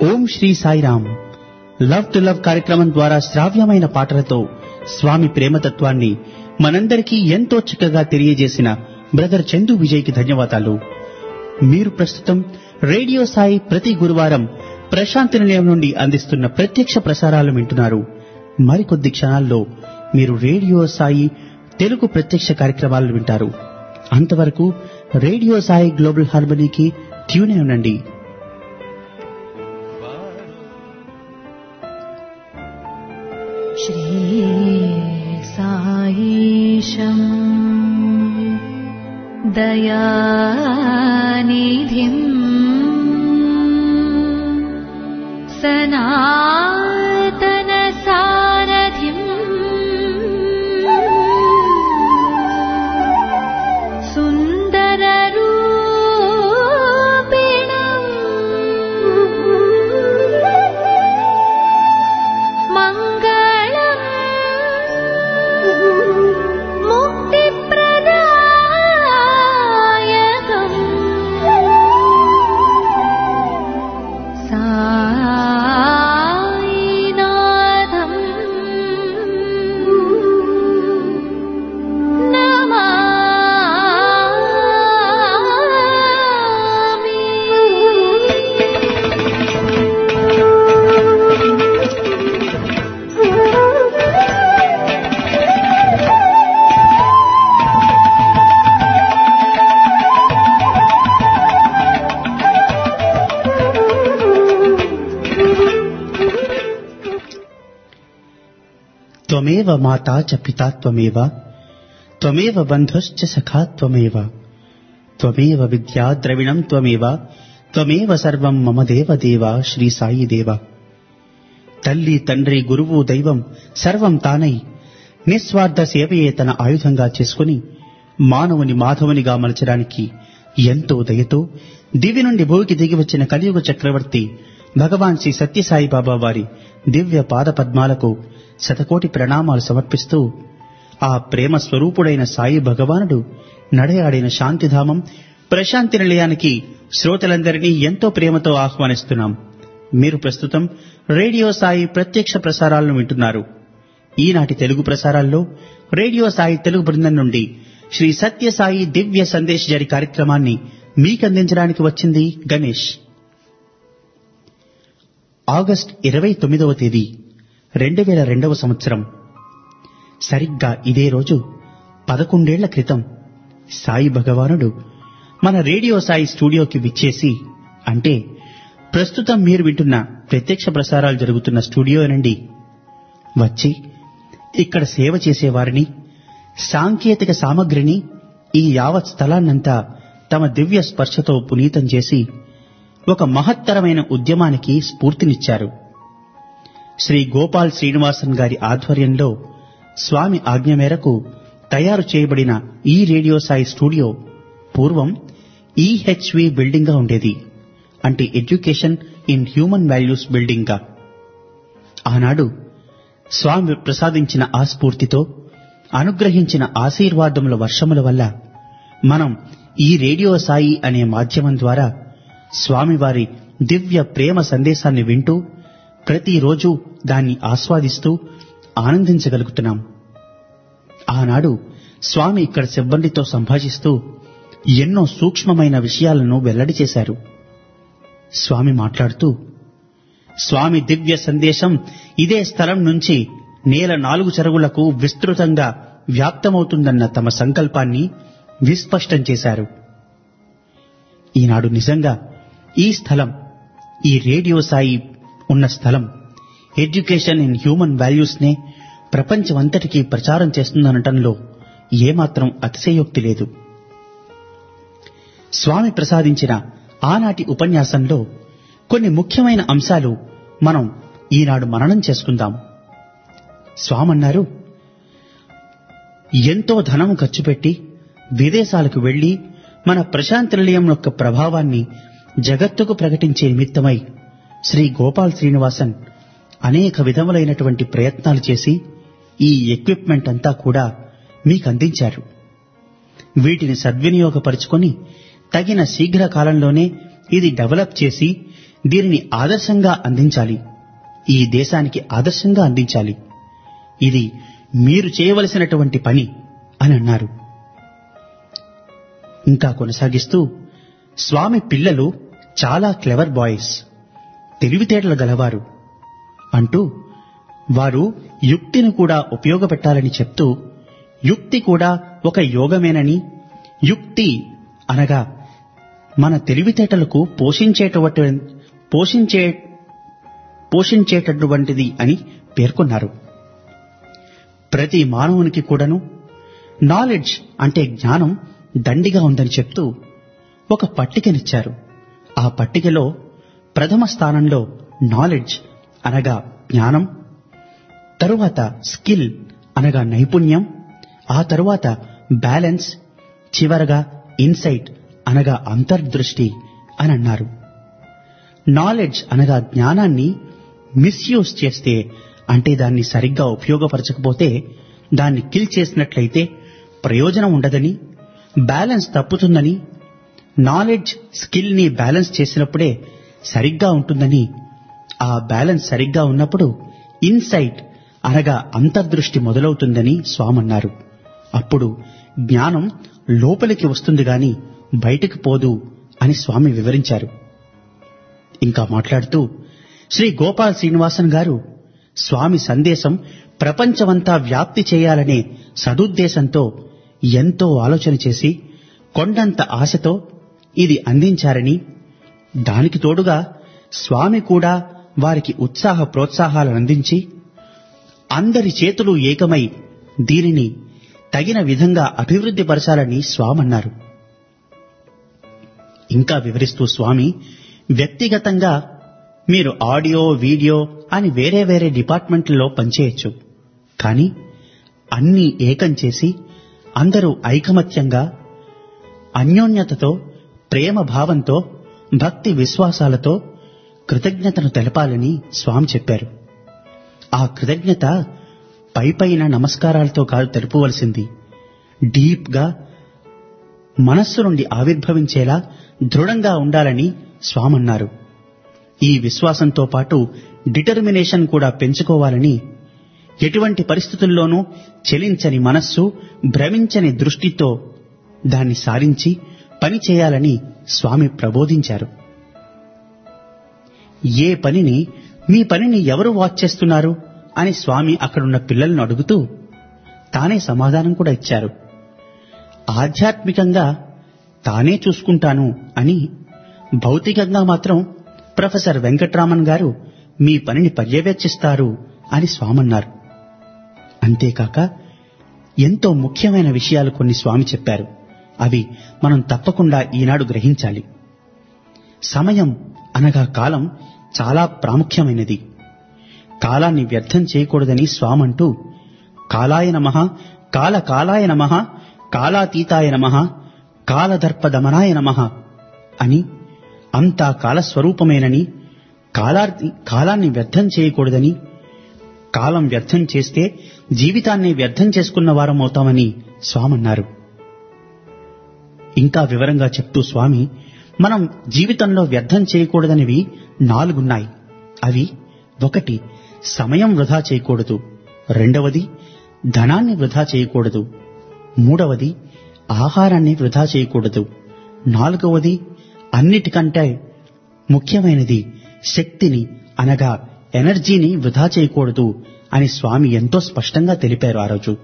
Om Shri Sairam love to love కార్యక్రమం ద్వారా శ్రావ్యమైన పాటలతో స్వామి ప్రేమతత్వాన్ని మనందరికీ ఎంతో చక్కగా తెలియజేసిన బ్రదర్ చందు విజయ్కి ధన్యవాదాలు మీరు ప్రస్తుతం రేడియో సాయి ప్రతి గురువారం ప్రశాంతి నిలయం నుండి అందిస్తున్న ప్రత్యక్ష ప్రసారాలు వింటున్నారు మరికొద్ది క్షణాల్లో మీరు రేడియో సాయి తెలుగు ప్రత్యక్ష కార్యక్రమాలను వింటారు అంతవరకు రేడియో సాయి గ్లోబల్ హార్మనీకి ట్యూన్ అయి ఉండండి श्रीसायीशम् दयानिधिम् सनातनसारथिम् सुन्दररूपिणम् मङ्गलम् मुक्तिप्रदायकम् सायिनाथम् త్వమేవ మాతా చ పితా త్వమేవ త్వమేవ బంధుశ్చ సఖా త్వమేవ త్వమేవ విద్యా ద్రవిణం త్వమేవ త్వమేవ సర్వం మమ దేవ దేవ శ్రీ సాయి దేవ తల్లి తండ్రి గురువు దైవం సర్వం తానై నిస్వార్థ సేవయే తన ఆయుధంగా చేసుకుని మానవుని మాధవునిగా మలచడానికి ఎంతో దయతో దివి నుండి భూమికి దిగి వచ్చిన కలియుగ చక్రవర్తి భగవాన్ శ్రీ సత్యసాయి బాబా వారి దివ్య పాద పద్మాలకు శతకోటి ప్రణామాలు సమర్పిస్తూ ఆ ప్రేమ స్వరూపుడైన సాయి భగవానుడు నడయాడిన శాంతిధామం ప్రశాంతి నిలయానికి శ్రోతలందరినీ ఎంతో ప్రేమతో ఆహ్వానిస్తున్నాం మీరు ప్రస్తుతం రేడియో సాయి ప్రత్యక్ష ప్రసారాలను వింటున్నారు ఈనాటి తెలుగు ప్రసారాల్లో రేడియో సాయి తెలుగు బృందం నుండి శ్రీ సత్య సాయి దివ్య సందేశ్ జరి కార్యక్రమాన్ని మీకందించడానికి వచ్చింది గణేష్ ఆగస్ట్ ఇరవై తొమ్మిదవ తేదీ రెండు వేల రెండవ సంవత్సరం సరిగ్గా ఇదే రోజు పదకొండేళ్ల క్రితం సాయి భగవానుడు మన రేడియో సాయి స్టూడియోకి విచ్చేసి అంటే ప్రస్తుతం మీరు వింటున్న ప్రత్యక్ష ప్రసారాలు జరుగుతున్న స్టూడియో నుండి వచ్చి ఇక్కడ సేవ చేసేవారిని సాంకేతిక సామగ్రిని ఈ యావత్ స్థలాన్నంతా తమ దివ్య స్పర్శతో పునీతం చేసి ఒక మహత్తరమైన ఉద్యమానికి స్ఫూర్తినిచ్చారు శ్రీ గోపాల్ శ్రీనివాసన్ గారి ఆధ్వర్యంలో స్వామి ఆజ్ఞ మేరకు తయారు చేయబడిన ఈ రేడియో సాయి స్టూడియో పూర్వం ఈహెచ్వి బిల్డింగ్ గా ఉండేది అంటే education in human values building గా ఆనాడు స్వామి ప్రసాదించిన ఆ స్ఫూర్తితో అనుగ్రహించిన ఆశీర్వాదముల వర్షముల వల్ల మనం ఈ రేడియో సాయి అనే మాధ్యమం ద్వారా స్వామివారి దివ్య ప్రేమ సందేశాన్ని వింటూ ప్రతిరోజు దాన్ని ఆస్వాదిస్తూ ఆనందించగలుగుతున్నాం ఆనాడు స్వామి ఇక్కడ సిబ్బందితో సంభాషిస్తూ ఎన్నో సూక్ష్మమైన విషయాలను వెల్లడి చేశారు స్వామి మాట్లాడుతూ స్వామి దివ్య సందేశం ఇదే స్థలం నుంచి నేల నాలుగు చెరువులకు విస్తృతంగా వ్యాప్తమవుతుందన్న తమ సంకల్పాన్ని విస్పష్టం చేశారు ఈనాడు నిజంగా ఈ స్థలం ఈ రేడియో సాయి ఉన్న స్థలం ఎడ్యుకేషన్ ఇన్ హ్యూమన్ వాల్యూస్ నే ప్రపంచమంతటికీ ప్రచారం చేస్తుందనటంలో ఏమాత్రం అతిశయోక్తి లేదు స్వామి ప్రసాదించిన ఆనాటి ఉపన్యాసంలో కొన్ని ముఖ్యమైన అంశాలు మనం ఈనాడు మననం చేసుకుందాం స్వామన్నారు ఎంతో ధనం ఖర్చు పెట్టి విదేశాలకు వెళ్లి మన ప్రశాంతి నిలయం యొక్క ప్రభావాన్ని జగత్తుకు ప్రకటించే నిమిత్తమై శ్రీ గోపాల్ శ్రీనివాసన్ అనేక విధములైనటువంటి ప్రయత్నాలు చేసి ఈ ఎక్విప్మెంట్ అంతా కూడా మీకు అందించారు వీటిని సద్వినియోగపరుచుకొని తగిన శీఘ్ర కాలంలోనే ఇది డెవలప్ చేసి దీనిని ఆదర్శంగా అందించాలి ఈ దేశానికి ఆదర్శంగా అందించాలి ఇది మీరు చేయవలసినటువంటి పని అని అన్నారు ఇంకా కొనసాగిస్తూ స్వామి పిల్లలు చాలా క్లెవర్ బాయ్స్ తెలివితేటలు గలవారు అంటూ వారు యుక్తిని కూడా ఉపయోగపెట్టాలని చెప్తూ యుక్తి కూడా ఒక యోగమేనని యుక్తి అనగా మన తెలివితేటలకు పోషించేటువంటి పోషించే పోషించేటటువంటిది అని పేర్కొన్నారు ప్రతి మానవునికి కూడాను నాలెడ్జ్ అంటే జ్ఞానం దండిగా ఉందని చెప్తూ ఒక పట్టికనిచ్చారు ఆ పట్టికలో ప్రథమ స్థానంలో నాలెడ్జ్ అనగా జ్ఞానం తరువాత స్కిల్ అనగా నైపుణ్యం ఆ తరువాత బ్యాలెన్స్ చివరగా ఇన్సైట్ అనగా అంతర్దృష్టి అని అన్నారు నాలెడ్జ్ అనగా జ్ఞానాన్ని మిస్యూజ్ చేస్తే అంటే దాన్ని సరిగ్గా ఉపయోగపరచకపోతే దాన్ని కిల్ చేసినట్లయితే ప్రయోజనం ఉండదని బ్యాలెన్స్ తప్పుతుందని నాలెడ్జ్ స్కిల్ ని బ్యాలెన్స్ చేసినప్పుడే సరిగ్గా ఉంటుందని ఆ బ్యాలెన్స్ సరిగ్గా ఉన్నప్పుడు ఇన్సైట్ అనగా అంతర్దృష్టి మొదలవుతుందని స్వామన్నారు అప్పుడు జ్ఞానం లోపలికి వస్తుంది గాని బయటికి పోదు అని స్వామి వివరించారు ఇంకా మాట్లాడుతూ శ్రీ గోపాల్ శ్రీనివాసన్ గారు స్వామి సందేశం ప్రపంచమంతా వ్యాప్తి చేయాలనే సదుద్దేశంతో ఎంతో ఆలోచన చేసి కొండంత ఆశతో ఇది అందించారని దానికి తోడుగా స్వామి కూడా వారికి ఉత్సాహ ప్రోత్సాహాలను అందించి అందరి చేతులు ఏకమై దీనిని తగిన విధంగా అభివృద్ధి పరచాలని స్వామన్నారు ఇంకా వివరిస్తూ స్వామి వ్యక్తిగతంగా మీరు ఆడియో వీడియో అని వేరే వేరే డిపార్ట్మెంట్లలో పనిచేయచ్చు కానీ అన్నీ ఏకం చేసి అందరూ ఐకమత్యంగా అన్యోన్యతతో ప్రేమ భావంతో భక్తి విశ్వాసాలతో కృతజ్ఞతను తెలపాలని స్వామి చెప్పారు ఆ కృతజ్ఞత పైపైన నమస్కారాలతో కాదు తెలుపవలసింది డీప్గా మనస్సు నుండి ఆవిర్భవించేలా దృఢంగా ఉండాలని స్వామన్నారు ఈ విశ్వాసంతో పాటు డిటర్మినేషన్ కూడా పెంచుకోవాలని ఎటువంటి పరిస్థితుల్లోనూ చెలించని మనస్సు భ్రమించని దృష్టితో దాన్ని సారించి పని చేయాలని స్వామి ప్రబోధించారు ఏ పనిని మీ పనిని ఎవరు వాచ్ చేస్తున్నారు అని స్వామి అక్కడున్న పిల్లలను అడుగుతూ తానే సమాధానం కూడా ఇచ్చారు ఆధ్యాత్మికంగా తానే చూసుకుంటాను అని భౌతికంగా మాత్రం ప్రొఫెసర్ వెంకట్రామన్ గారు మీ పనిని పర్యవేక్షిస్తారు అని స్వామన్నారు అంతేకాక ఎంతో ముఖ్యమైన విషయాలు కొన్ని స్వామి చెప్పారు అవి మనం తప్పకుండా ఈనాడు గ్రహించాలి సమయం అనగా కాలం చాలా ప్రాముఖ్యమైనది కాలాన్ని వ్యర్థం చేయకూడదని స్వామంటూ కాలాయ నమ కాల కాలాయ నమ కాలాతీతాయ నమ కాలదర్పదమనాయ నమ అని అంతా కాలస్వరూపమేనని కాలార్ని కాలాన్ని వ్యర్థం చేయకూడదని కాలం వ్యర్థం చేస్తే జీవితాన్ని వ్యర్థం చేసుకున్న వారం అవుతామని స్వామన్నారు ఇంకా వివరంగా చెప్తూ స్వామి మనం జీవితంలో వ్యర్థం చేయకూడదనివి నాలుగున్నాయి అవి ఒకటి సమయం వృధా చేయకూడదు రెండవది ధనాన్ని వృధా చేయకూడదు మూడవది ఆహారాన్ని వృధా చేయకూడదు నాలుగవది అన్నిటికంటే ముఖ్యమైనది శక్తిని అనగా ఎనర్జీని వృధా చేయకూడదు అని స్వామి ఎంతో స్పష్టంగా తెలిపారు ఆ రోజు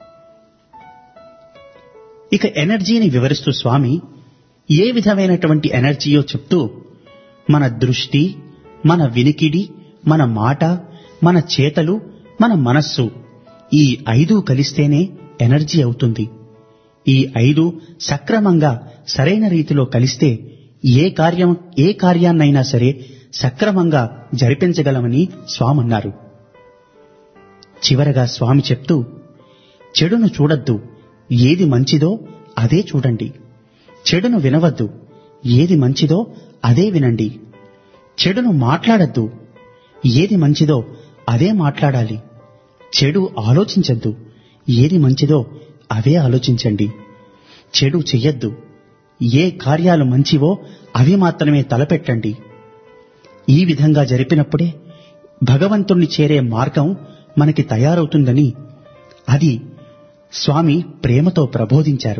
ఇక ఎనర్జీని వివరిస్తూ స్వామి ఏ విధమైనటువంటి ఎనర్జీయో చెప్తూ మన దృష్టి మన వినికిడి మన మాట మన చేతలు మన మనస్సు ఈ ఐదు కలిస్తేనే ఎనర్జీ అవుతుంది ఈ ఐదు సక్రమంగా సరైన రీతిలో కలిస్తే ఏ కార్యం ఏ కార్యాన్నైనా సరే సక్రమంగా జరిపించగలమని స్వామన్నారు చివరగా స్వామి చెప్తూ చెడును చూడొద్దు ఏది మంచిదో అదే చూడండి చెడును వినవద్దు ఏది మంచిదో అదే వినండి చెడును మాట్లాడద్దు ఏది మంచిదో అదే మాట్లాడాలి చెడు ఆలోచించద్దు ఏది మంచిదో అవే ఆలోచించండి చెడు చెయ్యొద్దు ఏ కార్యాలు మంచివో అవి మాత్రమే తలపెట్టండి ఈ విధంగా జరిపినప్పుడే భగవంతుణ్ణి చేరే మార్గం మనకి తయారవుతుందని అది స్వామి ప్రేమతో ప్రబోధించారు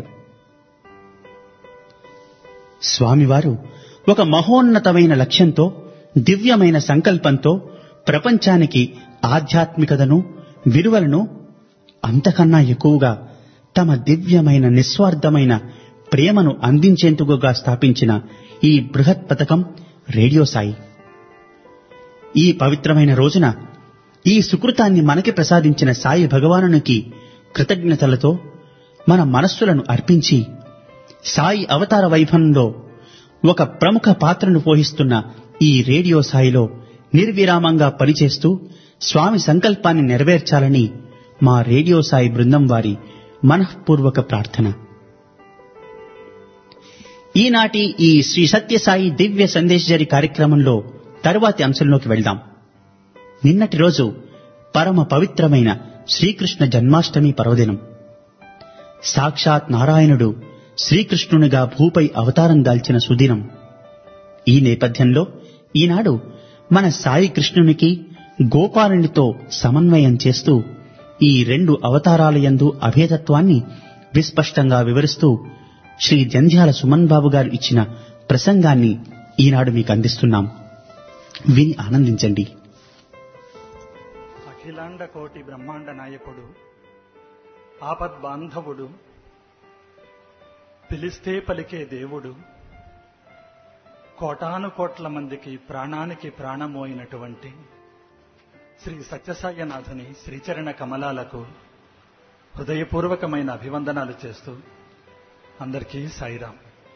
స్వామివారు ఒక మహోన్నతమైన లక్ష్యంతో దివ్యమైన సంకల్పంతో ప్రపంచానికి ఆధ్యాత్మికతను విలువలను అంతకన్నా ఎక్కువగా తమ దివ్యమైన నిస్వార్థమైన ప్రేమను అందించేందుకుగా స్థాపించిన ఈ బృహత్ పథకం రేడియో సాయి ఈ పవిత్రమైన రోజున ఈ సుకృతాన్ని మనకి ప్రసాదించిన సాయి భగవానునికి కృతజ్ఞతలతో మన మనస్సులను అర్పించి సాయి అవతార వైభవంలో ఒక ప్రముఖ పాత్రను పోషిస్తున్న ఈ రేడియో సాయిలో నిర్విరామంగా పనిచేస్తూ స్వామి సంకల్పాన్ని నెరవేర్చాలని మా రేడియో సాయి బృందం వారి మనఃపూర్వక ప్రార్థన ఈనాటి ఈ శ్రీ సత్యసాయి దివ్య సందేశజరి కార్యక్రమంలో తరువాతి అంశంలోకి వెళ్దాం నిన్నటి రోజు పరమ పవిత్రమైన శ్రీకృష్ణ జన్మాష్టమి పర్వదినం సాక్షాత్ నారాయణుడు శ్రీకృష్ణునిగా భూపై అవతారం దాల్చిన సుదినం ఈ నేపథ్యంలో ఈనాడు మన సాయి కృష్ణునికి గోపాలునితో సమన్వయం చేస్తూ ఈ రెండు అవతారాలయందు అభేదత్వాన్ని విస్పష్టంగా వివరిస్తూ శ్రీ జంధ్యాల సుమన్ బాబు గారు ఇచ్చిన ప్రసంగాన్ని ఈనాడు మీకు అందిస్తున్నాం విని ఆనందించండి అఖిలాండ కోటి బ్రహ్మాండ నాయకుడు ఆపద్ బాంధవుడు పిలిస్తే పలికే దేవుడు కోటాను కోట్ల మందికి ప్రాణానికి ప్రాణమోయినటువంటి శ్రీ సత్యసాయనాథుని శ్రీచరణ కమలాలకు హృదయపూర్వకమైన అభివందనాలు చేస్తూ అందరికీ సాయిరాం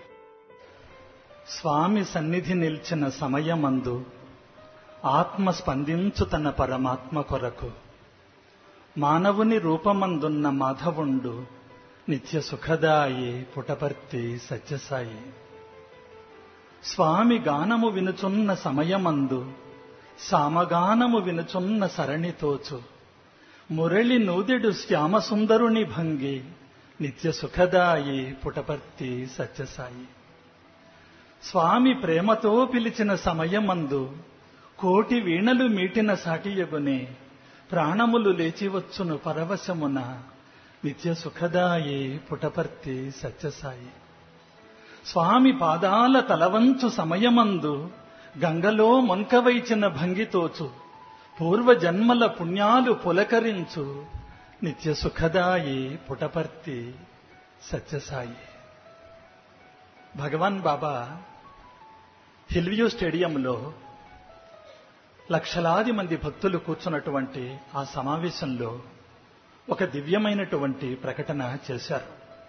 స్వామి సన్నిధి నిల్చిన సమయమందు ఆత్మ స్పందించు తన పరమాత్మ కొరకు మానవుని రూపమందున్న మాధవుండు నిత్య సుఖదాయి పుటపర్తి సత్యసాయి స్వామి గానము వినుచున్న సమయమందు సామగానము వినుచున్న సరణితోచు మురళి నూదెడు శ్యామసుందరుని భంగి నిత్య సుఖదాయి పుటపర్తి సత్యసాయి స్వామి ప్రేమతో పిలిచిన సమయమందు కోటి వీణలు మీటిన సాటియగునే ప్రాణములు లేచివచ్చును పరవశమున నిత్య సుఖదాయి పుటపర్తి సత్యసాయి స్వామి పాదాల తలవంచు సమయమందు గంగలో మొన్కవైచిన భంగితోచు పూర్వజన్మల పుణ్యాలు పులకరించు నిత్య సుఖదాయి పుటపర్తి సత్యసాయి భగవాన్ బాబా హిల్వ్యూ స్టేడియంలో లక్షలాది మంది భక్తులు కూర్చున్నటువంటి ఆ సమావేశంలో ఒక దివ్యమైనటువంటి ప్రకటన చేశారు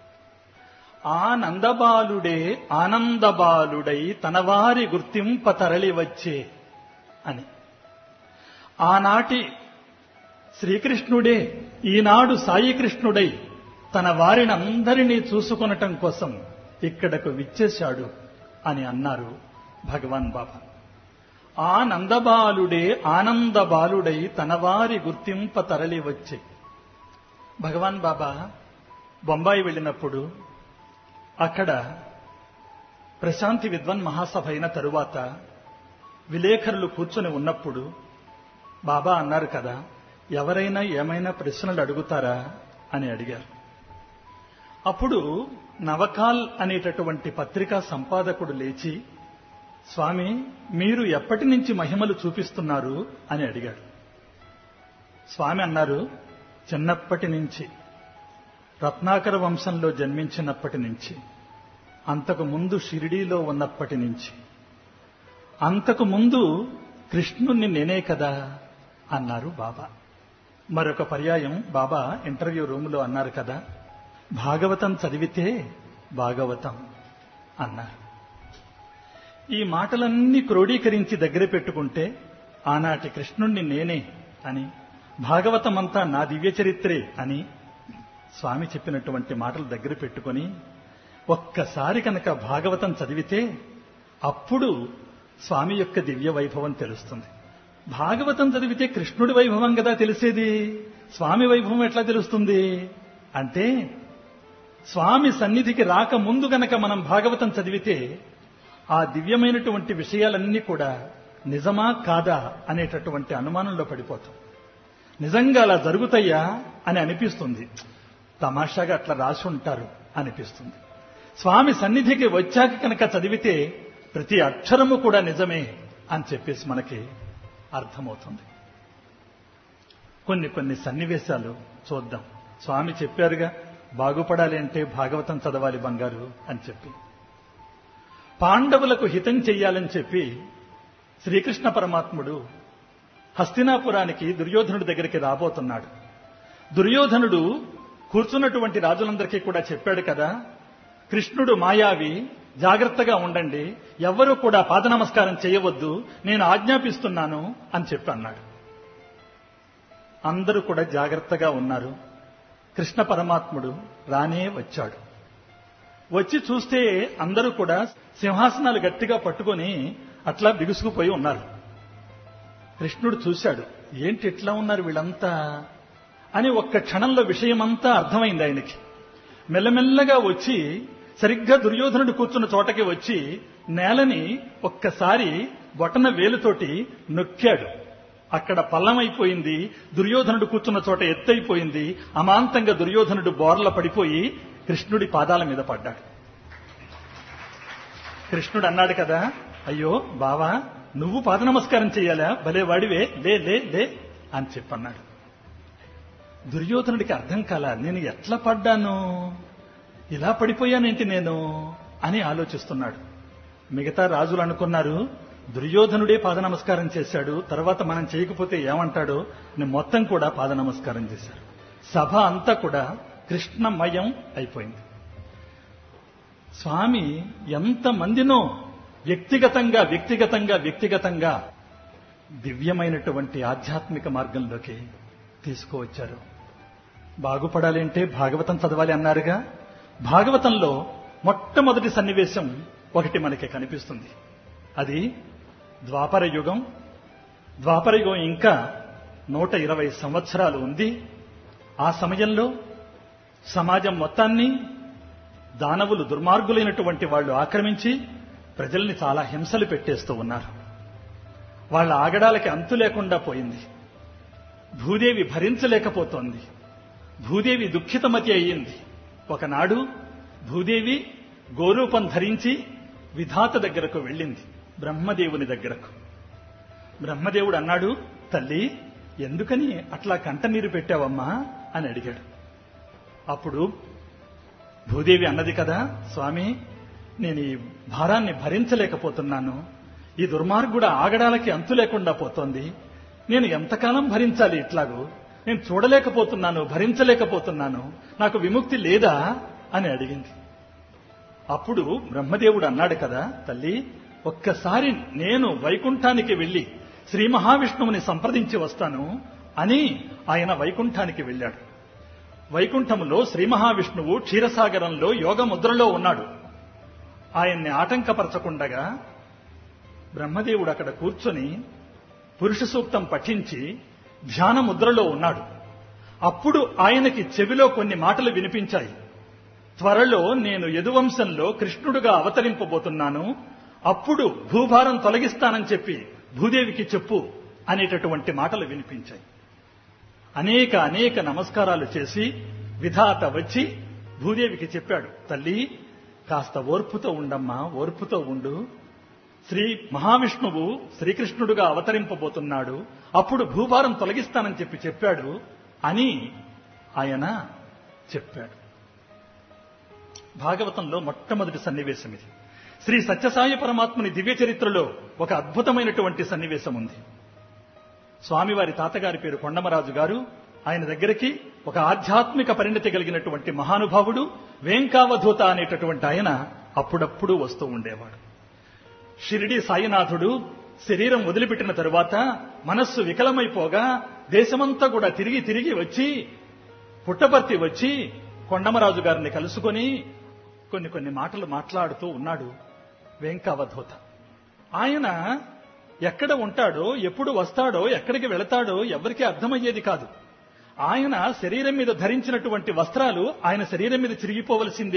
ఆనందబాలుడే ఆనందబాలుడై తనవారి గుర్తింప తరలి వచ్చే అని ఆనాటి శ్రీకృష్ణుడే ఈనాడు సాయికృష్ణుడై తన వారినందరినీ చూసుకొనటం కోసం ఇక్కడకు విచ్చేశాడు అని అన్నారు భగవాన్ బాబా ఆ నందబాలుడే ఆనందబాలుడై తన వారి గుర్తింప తరలి వచ్చే భగవాన్ బాబా బొంబాయి వెళ్ళినప్పుడు అక్కడ ప్రశాంతి విద్వన్ మహాసభ అయిన తరువాత విలేకరులు కూర్చొని ఉన్నప్పుడు బాబా అన్నారు కదా ఎవరైనా ఏమైనా ప్రశ్నలు అడుగుతారా అని అడిగారు అప్పుడు నవకాల్ అనేటటువంటి పత్రికా సంపాదకుడు లేచి స్వామి మీరు ఎప్పటి నుంచి మహిమలు చూపిస్తున్నారు అని అడిగాడు స్వామి అన్నారు చిన్నప్పటి నుంచి రత్నాకర వంశంలో జన్మించినప్పటి నుంచి అంతకు ముందు షిరిడీలో ఉన్నప్పటి నుంచి అంతకు ముందు కృష్ణుణ్ణి నేనే కదా అన్నారు బాబా మరొక పర్యాయం బాబా ఇంటర్వ్యూ రూములో అన్నారు కదా భాగవతం చదివితే భాగవతం అన్నారు ఈ మాటలన్నీ క్రోడీకరించి దగ్గర పెట్టుకుంటే ఆనాటి కృష్ణుణ్ణి నేనే అని భాగవతమంతా నా దివ్య చరిత్రే అని స్వామి చెప్పినటువంటి మాటలు దగ్గర పెట్టుకొని ఒక్కసారి కనుక భాగవతం చదివితే అప్పుడు స్వామి యొక్క దివ్య వైభవం తెలుస్తుంది భాగవతం చదివితే కృష్ణుడి వైభవం కదా తెలిసేది స్వామి వైభవం ఎట్లా తెలుస్తుంది అంటే స్వామి సన్నిధికి రాక ముందు గనక మనం భాగవతం చదివితే ఆ దివ్యమైనటువంటి విషయాలన్నీ కూడా నిజమా కాదా అనేటటువంటి అనుమానంలో పడిపోతాం నిజంగా అలా జరుగుతాయా అని అనిపిస్తుంది తమాషాగా అట్లా రాసి ఉంటారు అనిపిస్తుంది స్వామి సన్నిధికి వచ్చాక కనుక చదివితే ప్రతి అక్షరము కూడా నిజమే అని చెప్పేసి మనకి అర్థమవుతుంది కొన్ని కొన్ని సన్నివేశాలు చూద్దాం స్వామి చెప్పారుగా బాగుపడాలి అంటే భాగవతం చదవాలి బంగారు అని చెప్పి పాండవులకు హితం చెయ్యాలని చెప్పి శ్రీకృష్ణ పరమాత్ముడు హస్తినాపురానికి దుర్యోధనుడి దగ్గరికి రాబోతున్నాడు దుర్యోధనుడు కూర్చున్నటువంటి రాజులందరికీ కూడా చెప్పాడు కదా కృష్ణుడు మాయావి జాగ్రత్తగా ఉండండి ఎవ్వరూ కూడా పాద నమస్కారం చేయవద్దు నేను ఆజ్ఞాపిస్తున్నాను అని చెప్పి అన్నాడు అందరూ కూడా జాగ్రత్తగా ఉన్నారు కృష్ణ పరమాత్ముడు రానే వచ్చాడు వచ్చి చూస్తే అందరూ కూడా సింహాసనాలు గట్టిగా పట్టుకొని అట్లా బిగుసుకుపోయి ఉన్నారు కృష్ణుడు చూశాడు ఏంటి ఎట్లా ఉన్నారు వీళ్ళంతా అని ఒక్క క్షణంలో విషయమంతా అర్థమైంది ఆయనకి మెల్లమెల్లగా వచ్చి సరిగ్గా దుర్యోధనుడు కూర్చున్న చోటకి వచ్చి నేలని ఒక్కసారి బొటన వేలుతోటి నొక్కాడు అక్కడ పల్లమైపోయింది దుర్యోధనుడు కూర్చున్న చోట ఎత్తైపోయింది అమాంతంగా దుర్యోధనుడు బోర్ల పడిపోయి కృష్ణుడి పాదాల మీద పడ్డాడు కృష్ణుడు అన్నాడు కదా అయ్యో బావా నువ్వు పాద నమస్కారం చెయ్యాలా భలే వాడివే లే లే లే అని చెప్పన్నాడు దుర్యోధనుడికి అర్థం కాల నేను ఎట్లా పడ్డాను ఇలా పడిపోయానేంటి నేను అని ఆలోచిస్తున్నాడు మిగతా రాజులు అనుకున్నారు దుర్యోధనుడే పాద నమస్కారం చేశాడు తర్వాత మనం చేయకపోతే ఏమంటాడో నేను మొత్తం కూడా పాద నమస్కారం చేశారు సభ అంతా కూడా కృష్ణమయం అయిపోయింది స్వామి ఎంత మందినో వ్యక్తిగతంగా వ్యక్తిగతంగా వ్యక్తిగతంగా దివ్యమైనటువంటి ఆధ్యాత్మిక మార్గంలోకి తీసుకువచ్చారు బాగుపడాలి అంటే భాగవతం చదవాలి అన్నారుగా భాగవతంలో మొట్టమొదటి సన్నివేశం ఒకటి మనకి కనిపిస్తుంది అది ద్వాపర యుగం ద్వాపర యుగం ఇంకా నూట ఇరవై సంవత్సరాలు ఉంది ఆ సమయంలో సమాజం మొత్తాన్ని దానవులు దుర్మార్గులైనటువంటి వాళ్ళు ఆక్రమించి ప్రజల్ని చాలా హింసలు పెట్టేస్తూ ఉన్నారు వాళ్ళ ఆగడాలకి అంతు లేకుండా పోయింది భూదేవి భరించలేకపోతోంది భూదేవి దుఃఖితమతి అయ్యింది ఒకనాడు భూదేవి గోరూపం ధరించి విధాత దగ్గరకు వెళ్ళింది బ్రహ్మదేవుని దగ్గరకు బ్రహ్మదేవుడు అన్నాడు తల్లి ఎందుకని అట్లా కంటనీరు పెట్టావమ్మా అని అడిగాడు అప్పుడు భూదేవి అన్నది కదా స్వామి నేను ఈ భారాన్ని భరించలేకపోతున్నాను ఈ దుర్మార్గుడ ఆగడాలకి అంతు లేకుండా పోతోంది నేను ఎంతకాలం భరించాలి ఇట్లాగూ నేను చూడలేకపోతున్నాను భరించలేకపోతున్నాను నాకు విముక్తి లేదా అని అడిగింది అప్పుడు బ్రహ్మదేవుడు అన్నాడు కదా తల్లి ఒక్కసారి నేను వైకుంఠానికి వెళ్లి శ్రీ మహావిష్ణువుని సంప్రదించి వస్తాను అని ఆయన వైకుంఠానికి వెళ్ళాడు వైకుంఠములో శ్రీ మహావిష్ణువు క్షీరసాగరంలో యోగ ముద్రలో ఉన్నాడు ఆయన్ని ఆటంకపరచకుండగా బ్రహ్మదేవుడు అక్కడ కూర్చొని పురుష సూక్తం పఠించి ధ్యాన ముద్రలో ఉన్నాడు అప్పుడు ఆయనకి చెవిలో కొన్ని మాటలు వినిపించాయి త్వరలో నేను యదువంశంలో కృష్ణుడుగా అవతరింపబోతున్నాను అప్పుడు భూభారం తొలగిస్తానని చెప్పి భూదేవికి చెప్పు అనేటటువంటి మాటలు వినిపించాయి అనేక అనేక నమస్కారాలు చేసి విధాత వచ్చి భూదేవికి చెప్పాడు తల్లి కాస్త ఓర్పుతో ఉండమ్మా ఓర్పుతో ఉండు శ్రీ మహావిష్ణువు శ్రీకృష్ణుడుగా అవతరింపబోతున్నాడు అప్పుడు భూభారం తొలగిస్తానని చెప్పి చెప్పాడు అని ఆయన చెప్పాడు భాగవతంలో మొట్టమొదటి సన్నివేశం ఇది శ్రీ సత్యసాయి పరమాత్మని దివ్య చరిత్రలో ఒక అద్భుతమైనటువంటి సన్నివేశం ఉంది స్వామివారి తాతగారి పేరు కొండమరాజు గారు ఆయన దగ్గరికి ఒక ఆధ్యాత్మిక పరిణతి కలిగినటువంటి మహానుభావుడు వేంకావధూత అనేటటువంటి ఆయన అప్పుడప్పుడు వస్తూ ఉండేవాడు షిరిడి సాయినాథుడు శరీరం వదిలిపెట్టిన తరువాత మనస్సు వికలమైపోగా దేశమంతా కూడా తిరిగి తిరిగి వచ్చి పుట్టపర్తి వచ్చి కొండమరాజు గారిని కలుసుకొని కొన్ని కొన్ని మాటలు మాట్లాడుతూ ఉన్నాడు వెంకావధూత ఆయన ఎక్కడ ఉంటాడో ఎప్పుడు వస్తాడో ఎక్కడికి వెళతాడో ఎవరికీ అర్థమయ్యేది కాదు ఆయన శరీరం మీద ధరించినటువంటి వస్త్రాలు ఆయన శరీరం మీద చిరిగిపోవలసిందే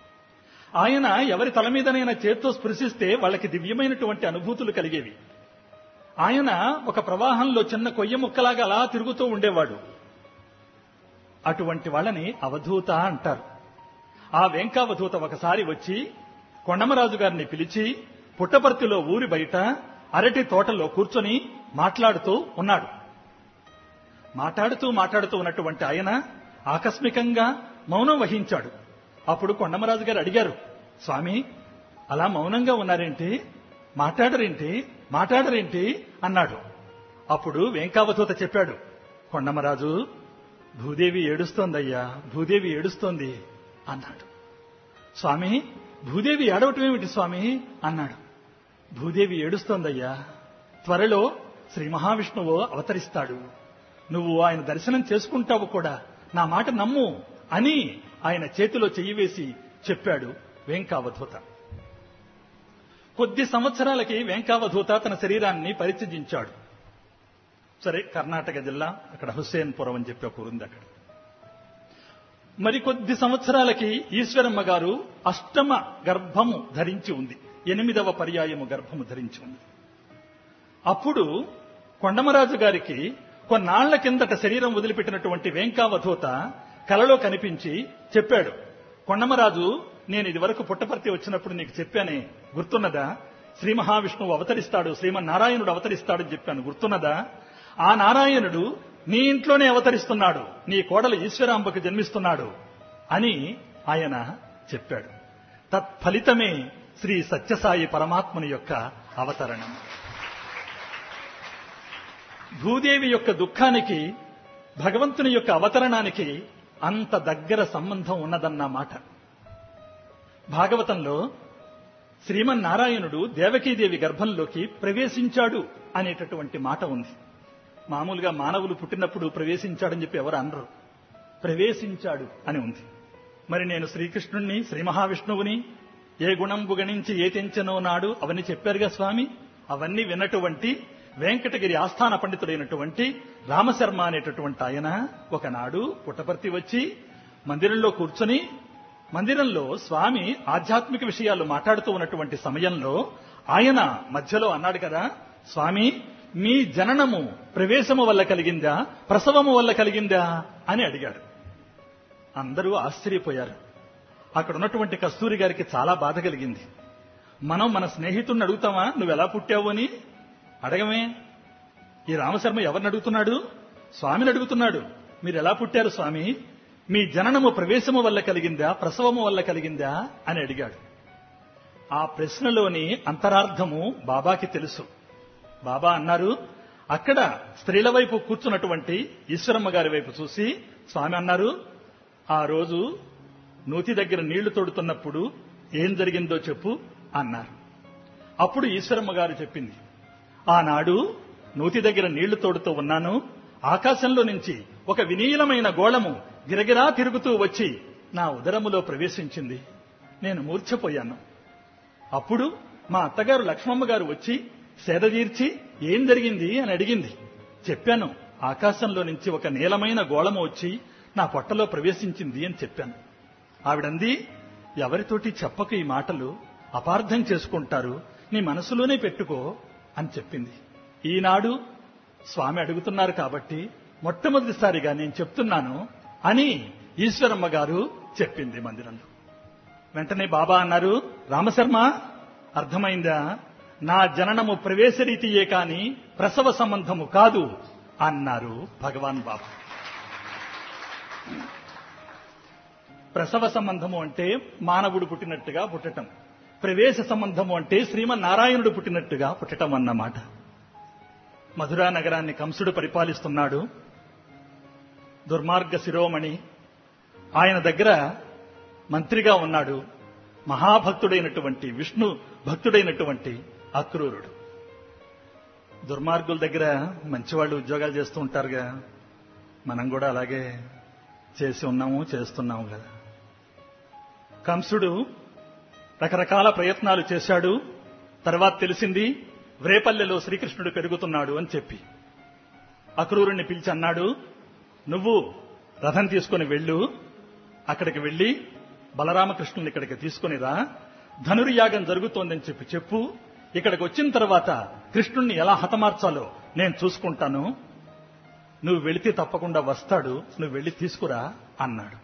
ఆయన ఎవరి తల మీదనైనా చేత్తో స్పృశిస్తే వాళ్ళకి దివ్యమైనటువంటి అనుభూతులు కలిగేవి ఆయన ఒక ప్రవాహంలో చిన్న కొయ్య ముక్కలాగా అలా తిరుగుతూ ఉండేవాడు అటువంటి వాళ్ళని అవధూత అంటారు ఆ వెంకావధూత ఒకసారి వచ్చి కొండమరాజు గారిని పిలిచి పుట్టపర్తిలో ఊరి బయట అరటి తోటలో కూర్చొని మాట్లాడుతూ ఉన్నాడు మాట్లాడుతూ మాట్లాడుతూ ఉన్నటువంటి ఆయన ఆకస్మికంగా మౌనం వహించాడు అప్పుడు కొండమరాజు గారు అడిగారు స్వామి అలా మౌనంగా ఉన్నారేంటి మాట్లాడరేంటి మాట్లాడరేంటి అన్నాడు అప్పుడు వెంకావధూత చెప్పాడు కొండమరాజు భూదేవి ఏడుస్తోందయ్యా భూదేవి ఏడుస్తోంది అన్నాడు స్వామి భూదేవి ఏడవటం ఏమిటి స్వామి అన్నాడు భూదేవి ఏడుస్తోందయ్యా త్వరలో శ్రీ మహావిష్ణువు అవతరిస్తాడు నువ్వు ఆయన దర్శనం చేసుకుంటావు కూడా నా మాట నమ్ము అని ఆయన చేతిలో చెయ్యి వేసి చెప్పాడు వెంకావధూత కొద్ది సంవత్సరాలకి వెంకావధూత తన శరీరాన్ని పరిత్యజించాడు సరే కర్ణాటక జిల్లా అక్కడ హుస్సేన్పురం అని చెప్పి ఒక ఊరుంది అక్కడ మరి కొద్ది సంవత్సరాలకి ఈశ్వరమ్మ గారు అష్టమ గర్భము ధరించి ఉంది ఎనిమిదవ పర్యాయము గర్భము ధరించి ఉంది అప్పుడు కొండమరాజు గారికి కొన్నాళ్ల కిందట శరీరం వదిలిపెట్టినటువంటి వెంకావధూత కలలో కనిపించి చెప్పాడు కొండమరాజు నేను ఇది వరకు పుట్టపర్తి వచ్చినప్పుడు నీకు చెప్పానే గుర్తున్నదా శ్రీ మహావిష్ణువు అవతరిస్తాడు శ్రీమన్నారాయణుడు అవతరిస్తాడని చెప్పాను గుర్తున్నదా ఆ నారాయణుడు నీ ఇంట్లోనే అవతరిస్తున్నాడు నీ కోడలు ఈశ్వరాంబకు జన్మిస్తున్నాడు అని ఆయన చెప్పాడు తత్ఫలితమే శ్రీ సత్యసాయి పరమాత్మని యొక్క అవతరణం భూదేవి యొక్క దుఃఖానికి భగవంతుని యొక్క అవతరణానికి అంత దగ్గర సంబంధం ఉన్నదన్న మాట భాగవతంలో శ్రీమన్నారాయణుడు దేవకీదేవి గర్భంలోకి ప్రవేశించాడు అనేటటువంటి మాట ఉంది మామూలుగా మానవులు పుట్టినప్పుడు ప్రవేశించాడని చెప్పి ఎవరు అనరు ప్రవేశించాడు అని ఉంది మరి నేను శ్రీకృష్ణుణ్ణి శ్రీ మహావిష్ణువుని ఏ గుణంబు గణించి ఏ తెంచనో నాడు అవన్నీ చెప్పారుగా స్వామి అవన్నీ విన్నటువంటి వెంకటగిరి ఆస్థాన పండితుడైనటువంటి రామశర్మ అనేటటువంటి ఆయన ఒకనాడు పుట్టపర్తి వచ్చి మందిరంలో కూర్చొని మందిరంలో స్వామి ఆధ్యాత్మిక విషయాలు మాట్లాడుతూ ఉన్నటువంటి సమయంలో ఆయన మధ్యలో అన్నాడు కదా స్వామి మీ జననము ప్రవేశము వల్ల కలిగిందా ప్రసవము వల్ల కలిగిందా అని అడిగాడు అందరూ ఆశ్చర్యపోయారు అక్కడ ఉన్నటువంటి కస్తూరి గారికి చాలా బాధ కలిగింది మనం మన స్నేహితుడిని అడుగుతామా నువ్వు ఎలా పుట్టావు అని అడగమే ఈ రామశర్మ ఎవరిని అడుగుతున్నాడు స్వామిని అడుగుతున్నాడు మీరు ఎలా పుట్టారు స్వామి మీ జననము ప్రవేశము వల్ల కలిగిందా ప్రసవము వల్ల కలిగిందా అని అడిగాడు ఆ ప్రశ్నలోని అంతరార్థము బాబాకి తెలుసు బాబా అన్నారు అక్కడ స్త్రీల వైపు కూర్చున్నటువంటి ఈశ్వరమ్మ గారి వైపు చూసి స్వామి అన్నారు ఆ రోజు నూతి దగ్గర నీళ్లు తోడుతున్నప్పుడు ఏం జరిగిందో చెప్పు అన్నారు అప్పుడు ఈశ్వరమ్మ గారు చెప్పింది ఆనాడు నూతి దగ్గర నీళ్లు తోడుతూ ఉన్నాను ఆకాశంలో నుంచి ఒక వినీలమైన గోళము గిరగిరా తిరుగుతూ వచ్చి నా ఉదరములో ప్రవేశించింది నేను మూర్ఛపోయాను అప్పుడు మా అత్తగారు లక్ష్మమ్మ గారు వచ్చి సేదతీర్చి ఏం జరిగింది అని అడిగింది చెప్పాను ఆకాశంలో నుంచి ఒక నీలమైన గోళము వచ్చి నా పొట్టలో ప్రవేశించింది అని చెప్పాను ఆవిడంది ఎవరితోటి చెప్పకు ఈ మాటలు అపార్థం చేసుకుంటారు నీ మనసులోనే పెట్టుకో అని చెప్పింది ఈనాడు స్వామి అడుగుతున్నారు కాబట్టి మొట్టమొదటిసారిగా నేను చెప్తున్నాను అని ఈశ్వరమ్మ గారు చెప్పింది మందిరంలో వెంటనే బాబా అన్నారు రామశర్మ అర్థమైందా నా జననము ప్రవేశ రీతియే కాని ప్రసవ సంబంధము కాదు అన్నారు భగవాన్ బాబా ప్రసవ సంబంధము అంటే మానవుడు పుట్టినట్టుగా పుట్టటం ప్రవేశ సంబంధము అంటే శ్రీమన్నారాయణుడు పుట్టినట్టుగా పుట్టటం అన్నమాట మధురా నగరాన్ని కంసుడు పరిపాలిస్తున్నాడు దుర్మార్గ శిరోమణి ఆయన దగ్గర మంత్రిగా ఉన్నాడు మహాభక్తుడైనటువంటి విష్ణు భక్తుడైనటువంటి అక్రూరుడు దుర్మార్గుల దగ్గర మంచివాళ్ళు ఉద్యోగాలు చేస్తూ ఉంటారుగా మనం కూడా అలాగే చేసి ఉన్నాము చేస్తున్నాము కదా కంసుడు రకరకాల ప్రయత్నాలు చేశాడు తర్వాత తెలిసింది వ్రేపల్లెలో శ్రీకృష్ణుడు పెరుగుతున్నాడు అని చెప్పి అక్రూరుణ్ణి పిలిచి అన్నాడు నువ్వు రథం తీసుకుని వెళ్ళు అక్కడికి వెళ్లి బలరామకృష్ణుని ఇక్కడికి తీసుకుని రా ధనుర్యాగం జరుగుతోందని చెప్పి చెప్పు ఇక్కడికి వచ్చిన తర్వాత కృష్ణుణ్ణి ఎలా హతమార్చాలో నేను చూసుకుంటాను నువ్వు వెళితే తప్పకుండా వస్తాడు నువ్వు వెళ్ళి తీసుకురా అన్నాడు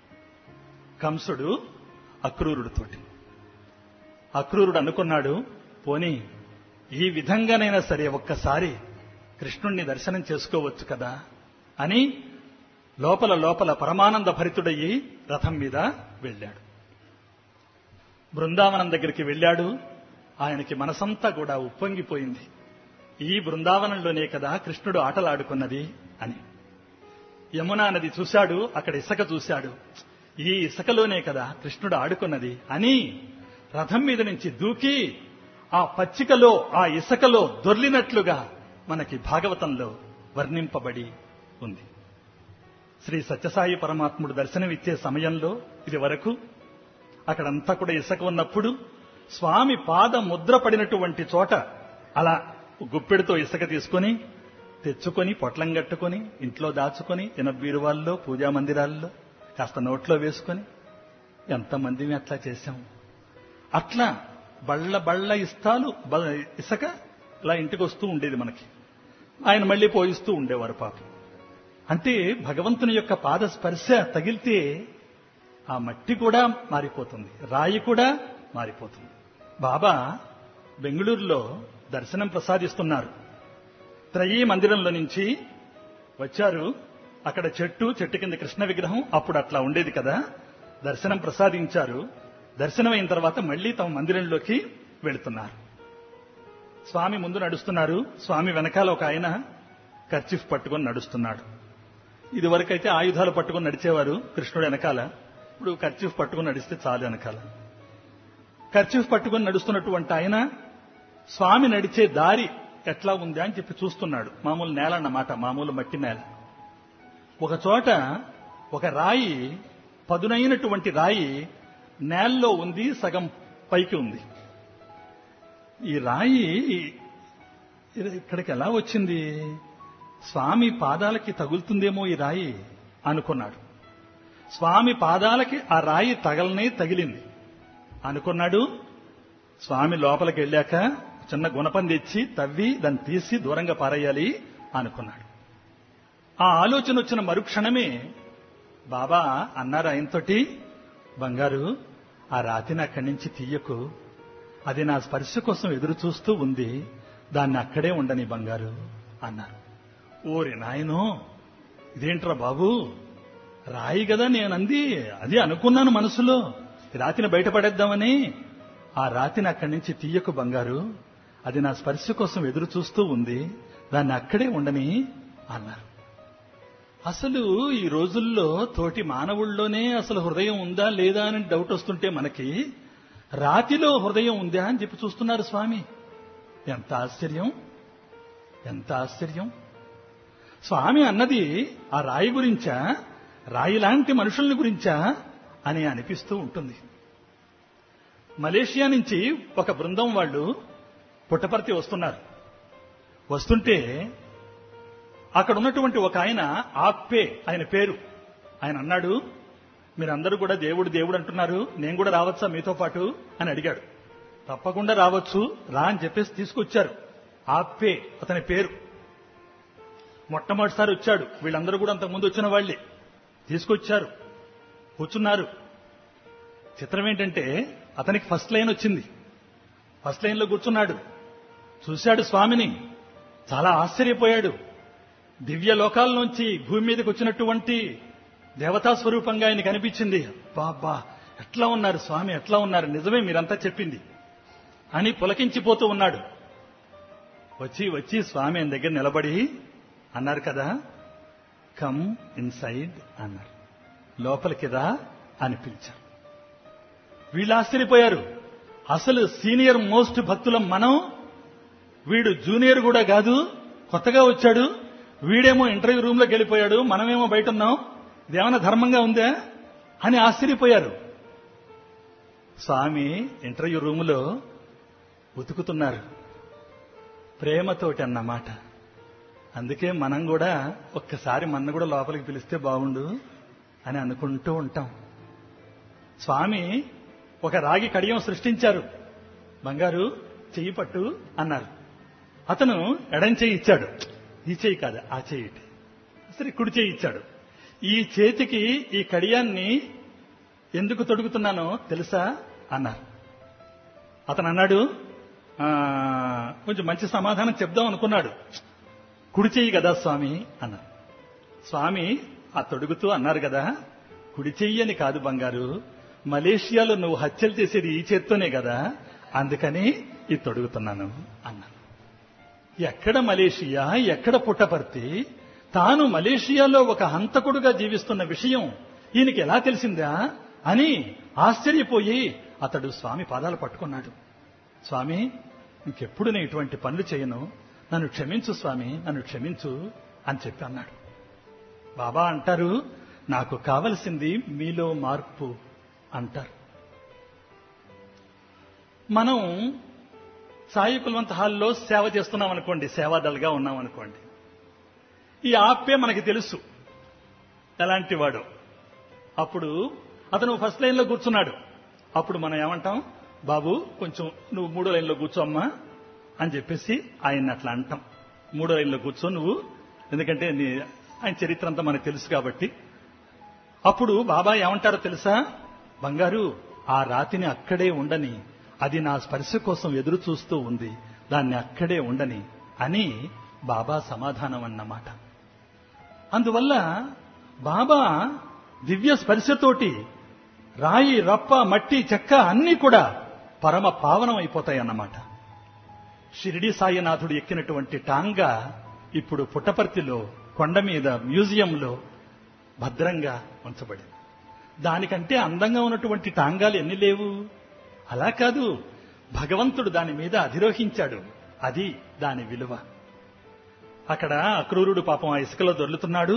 కంసుడు అక్రూరుడితోటి అక్రూరుడు అనుకున్నాడు పోనీ ఈ విధంగానైనా సరే ఒక్కసారి కృష్ణుణ్ణి దర్శనం చేసుకోవచ్చు కదా అని లోపల లోపల పరమానంద భరితుడయ్యి రథం మీద వెళ్ళాడు బృందావనం దగ్గరికి వెళ్ళాడు ఆయనకి మనసంతా కూడా ఉప్పొంగిపోయింది ఈ బృందావనంలోనే కదా కృష్ణుడు ఆటలాడుకున్నది అని యమునా నది చూశాడు అక్కడ ఇసుక చూశాడు ఈ ఇసుకలోనే కదా కృష్ణుడు ఆడుకున్నది అని రథం మీద నుంచి దూకి ఆ పచ్చికలో ఆ ఇసుకలో దొర్లినట్లుగా మనకి భాగవతంలో వర్ణింపబడి ఉంది శ్రీ సత్యసాయి పరమాత్ముడు దర్శనమిచ్చే సమయంలో ఇది వరకు అక్కడంతా కూడా ఇసుక ఉన్నప్పుడు స్వామి పాద ముద్ర పడినటువంటి చోట అలా గుప్పెడితో ఇసుక తీసుకొని తెచ్చుకొని పొట్లం కట్టుకొని ఇంట్లో దాచుకొని బీరువాల్లో పూజా మందిరాల్లో కాస్త నోట్లో వేసుకొని ఎంతమందిని అట్లా చేశాం అట్లా బళ్ళ బళ్ళ ఇస్తాలు బ- ఇసుక ఇలా ఇంటికి వస్తూ ఉండేది మనకి ఆయన మళ్ళీ పోయిస్తూ ఉండేవారు పాపం అంటే భగవంతుని యొక్క పాద స్పర్శ తగిలితే ఆ మట్టి కూడా మారిపోతుంది రాయి కూడా మారిపోతుంది బాబా బెంగళూరులో దర్శనం ప్రసాదిస్తున్నారు త్రయీ మందిరంలో నుంచి వచ్చారు అక్కడ చెట్టు చెట్టు కింద కృష్ణ విగ్రహం అప్పుడు అట్లా ఉండేది కదా దర్శనం ప్రసాదించారు దర్శనం అయిన తర్వాత మళ్లీ తమ మందిరంలోకి వెళుతున్నారు స్వామి ముందు నడుస్తున్నారు స్వామి వెనకాల ఒక ఆయన కర్చిఫ్ పట్టుకొని నడుస్తున్నాడు ఇది వరకైతే ఆయుధాలు పట్టుకొని నడిచేవారు కృష్ణుడు వెనకాల ఇప్పుడు కర్చిఫ్ పట్టుకొని నడిస్తే చాలు వెనకాల కర్చిఫ్ పట్టుకొని నడుస్తున్నటువంటి ఆయన స్వామి నడిచే దారి ఎట్లా ఉంది అని చెప్పి చూస్తున్నాడు మామూలు నేల అన్నమాట మామూలు మట్టి నేల ఒక చోట ఒక రాయి పదునైనటువంటి రాయి నేల్లో ఉంది సగం పైకి ఉంది ఈ రాయి ఇది ఇక్కడికి ఎలా వచ్చింది స్వామి పాదాలకి తగులుతుందేమో ఈ రాయి అనుకున్నాడు స్వామి పాదాలకి ఆ రాయి తగలనే తగిలింది అనుకున్నాడు స్వామి లోపలికి వెళ్ళాక చిన్న గుణపం తెచ్చి తవ్వి దాన్ని తీసి దూరంగా పారేయాలి అనుకున్నాడు ఆ ఆలోచన వచ్చిన మరుక్షణమే బాబా అన్నారు ఆయనతోటి బంగారు ఆ రాతిని అక్కడి నుంచి తీయకు అది నా స్పర్శ కోసం ఎదురు చూస్తూ ఉంది దాన్ని అక్కడే ఉండని బంగారు అన్నారు ఓరి నాయనో ఇదేంట్రా బాబు రాయి కదా నేనంది అది అనుకున్నాను మనసులో ఈ రాతిని బయటపడేద్దామని ఆ రాతిని అక్కడి నుంచి తీయకు బంగారు అది నా స్పర్శ కోసం ఎదురు చూస్తూ ఉంది దాన్ని అక్కడే ఉండని అన్నారు అసలు ఈ రోజుల్లో తోటి మానవుల్లోనే అసలు హృదయం ఉందా లేదా అని డౌట్ వస్తుంటే మనకి రాతిలో హృదయం ఉందా అని చెప్పి చూస్తున్నారు స్వామి ఎంత ఆశ్చర్యం ఎంత ఆశ్చర్యం స్వామి అన్నది ఆ రాయి గురించా రాయి లాంటి మనుషుల్ని గురించా అని అనిపిస్తూ ఉంటుంది మలేషియా నుంచి ఒక బృందం వాళ్ళు పుట్టపర్తి వస్తున్నారు వస్తుంటే అక్కడ ఉన్నటువంటి ఒక ఆయన ఆప్పే ఆయన పేరు ఆయన అన్నాడు మీరందరూ కూడా దేవుడు దేవుడు అంటున్నారు నేను కూడా రావచ్చా మీతో పాటు అని అడిగాడు తప్పకుండా రావచ్చు రా అని చెప్పేసి తీసుకొచ్చారు ఆప్పే అతని పేరు మొట్టమొదటిసారి వచ్చాడు వీళ్ళందరూ కూడా అంతకుముందు వచ్చిన వాళ్ళే తీసుకొచ్చారు కూర్చున్నారు చిత్రం ఏంటంటే అతనికి ఫస్ట్ లైన్ వచ్చింది ఫస్ట్ లైన్ లో కూర్చున్నాడు చూశాడు స్వామిని చాలా ఆశ్చర్యపోయాడు దివ్య లోకాల నుంచి భూమి మీదకి వచ్చినటువంటి దేవతా స్వరూపంగా ఆయన కనిపించింది బాబా ఎట్లా ఉన్నారు స్వామి ఎట్లా ఉన్నారు నిజమే మీరంతా చెప్పింది అని పులకించిపోతూ ఉన్నాడు వచ్చి వచ్చి స్వామి ఆయన దగ్గర నిలబడి అన్నారు కదా కమ్ ఇన్సైడ్ అన్నారు లోపలికి రా అని పిలిచారు వీళ్ళు ఆశ్చర్యపోయారు అసలు సీనియర్ మోస్ట్ భక్తులం మనం వీడు జూనియర్ కూడా కాదు కొత్తగా వచ్చాడు వీడేమో ఇంటర్వ్యూ రూమ్ లోకి వెళ్ళిపోయాడు మనమేమో బయట ఉన్నాం ఇదేమైనా ధర్మంగా ఉందా అని ఆశ్చర్యపోయారు స్వామి ఇంటర్వ్యూ రూములో ఉతుకుతున్నారు ప్రేమతోటి అన్నమాట అందుకే మనం కూడా ఒక్కసారి మన కూడా లోపలికి పిలిస్తే బాగుండు అని అనుకుంటూ ఉంటాం స్వామి ఒక రాగి కడియం సృష్టించారు బంగారు చెయ్యి పట్టు అన్నారు అతను ఎడం చెయ్యి ఇచ్చాడు ఈ చెయ్యి కాదు ఆ చెయ్యి ఇటు. సరే కుడి చెయ్యి ఇచ్చాడు ఈ చేతికి ఈ కడియాన్ని ఎందుకు తొడుగుతున్నానో తెలుసా అన్నారు అతను అన్నాడు "ఆ, కొంచెం మంచి సమాధానం చెప్దాం అనుకున్నాడు కుడి చెయ్యి కదా స్వామి అన్నారు స్వామి ఆ తొడుగుతూ అన్నారు కదా కుడి చెయ్యి అని కాదు బంగారు మలేషియాలో నువ్వు హత్యలు చేసేది ఈ చేత్తోనే కదా అందుకని ఇది తొడుగుతున్నాను అన్నాను ఎక్కడ మలేషియా ఎక్కడ పుట్టపర్తి తాను మలేషియాలో ఒక హంతకుడుగా జీవిస్తున్న విషయం ఈయనకి ఎలా తెలిసిందా అని ఆశ్చర్యపోయి అతడు స్వామి పాదాలు పట్టుకున్నాడు స్వామి ఇంకెప్పుడు నేను ఇటువంటి పనులు చేయను నన్ను క్షమించు స్వామి నన్ను క్షమించు అని చెప్పి అన్నాడు బాబా అంటారు నాకు కావలసింది మీలో మార్పు అంటారు మనం సాయి కుల్వంత్ హాల్లో సేవ చేస్తున్నాం అనుకోండి సేవాదలుగా ఉన్నాం అనుకోండి ఈ ఆప్పే మనకి తెలుసు ఎలాంటి వాడు అప్పుడు అతను ఫస్ట్ లైన్ లో కూర్చున్నాడు అప్పుడు మనం ఏమంటాం బాబు కొంచెం నువ్వు మూడో లైన్లో కూర్చోమ్మా అని చెప్పేసి ఆయన అట్లా అంటాం మూడో లైన్లో కూర్చో నువ్వు ఎందుకంటే నీ ఆయన చరిత్ర అంతా మనకు తెలుసు కాబట్టి అప్పుడు బాబా ఏమంటారో తెలుసా బంగారు ఆ రాతిని అక్కడే ఉండని అది నా స్పర్శ కోసం ఎదురు చూస్తూ ఉంది దాన్ని అక్కడే ఉండని అని బాబా సమాధానం అన్నమాట అందువల్ల బాబా దివ్య స్పర్శతోటి రాయి రప్ప మట్టి చెక్క అన్నీ కూడా పరమ పావనం అయిపోతాయి అన్నమాట షిరిడి సాయినాథుడు ఎక్కినటువంటి టాంగా ఇప్పుడు పుట్టపర్తిలో కొండ మీద మ్యూజియంలో భద్రంగా ఉంచబడింది దానికంటే అందంగా ఉన్నటువంటి టాంగాలు ఎన్ని లేవు అలా కాదు భగవంతుడు దాని మీద అధిరోహించాడు అది దాని విలువ అక్కడ అక్రూరుడు పాపం ఆ ఇసుకలో దొర్లుతున్నాడు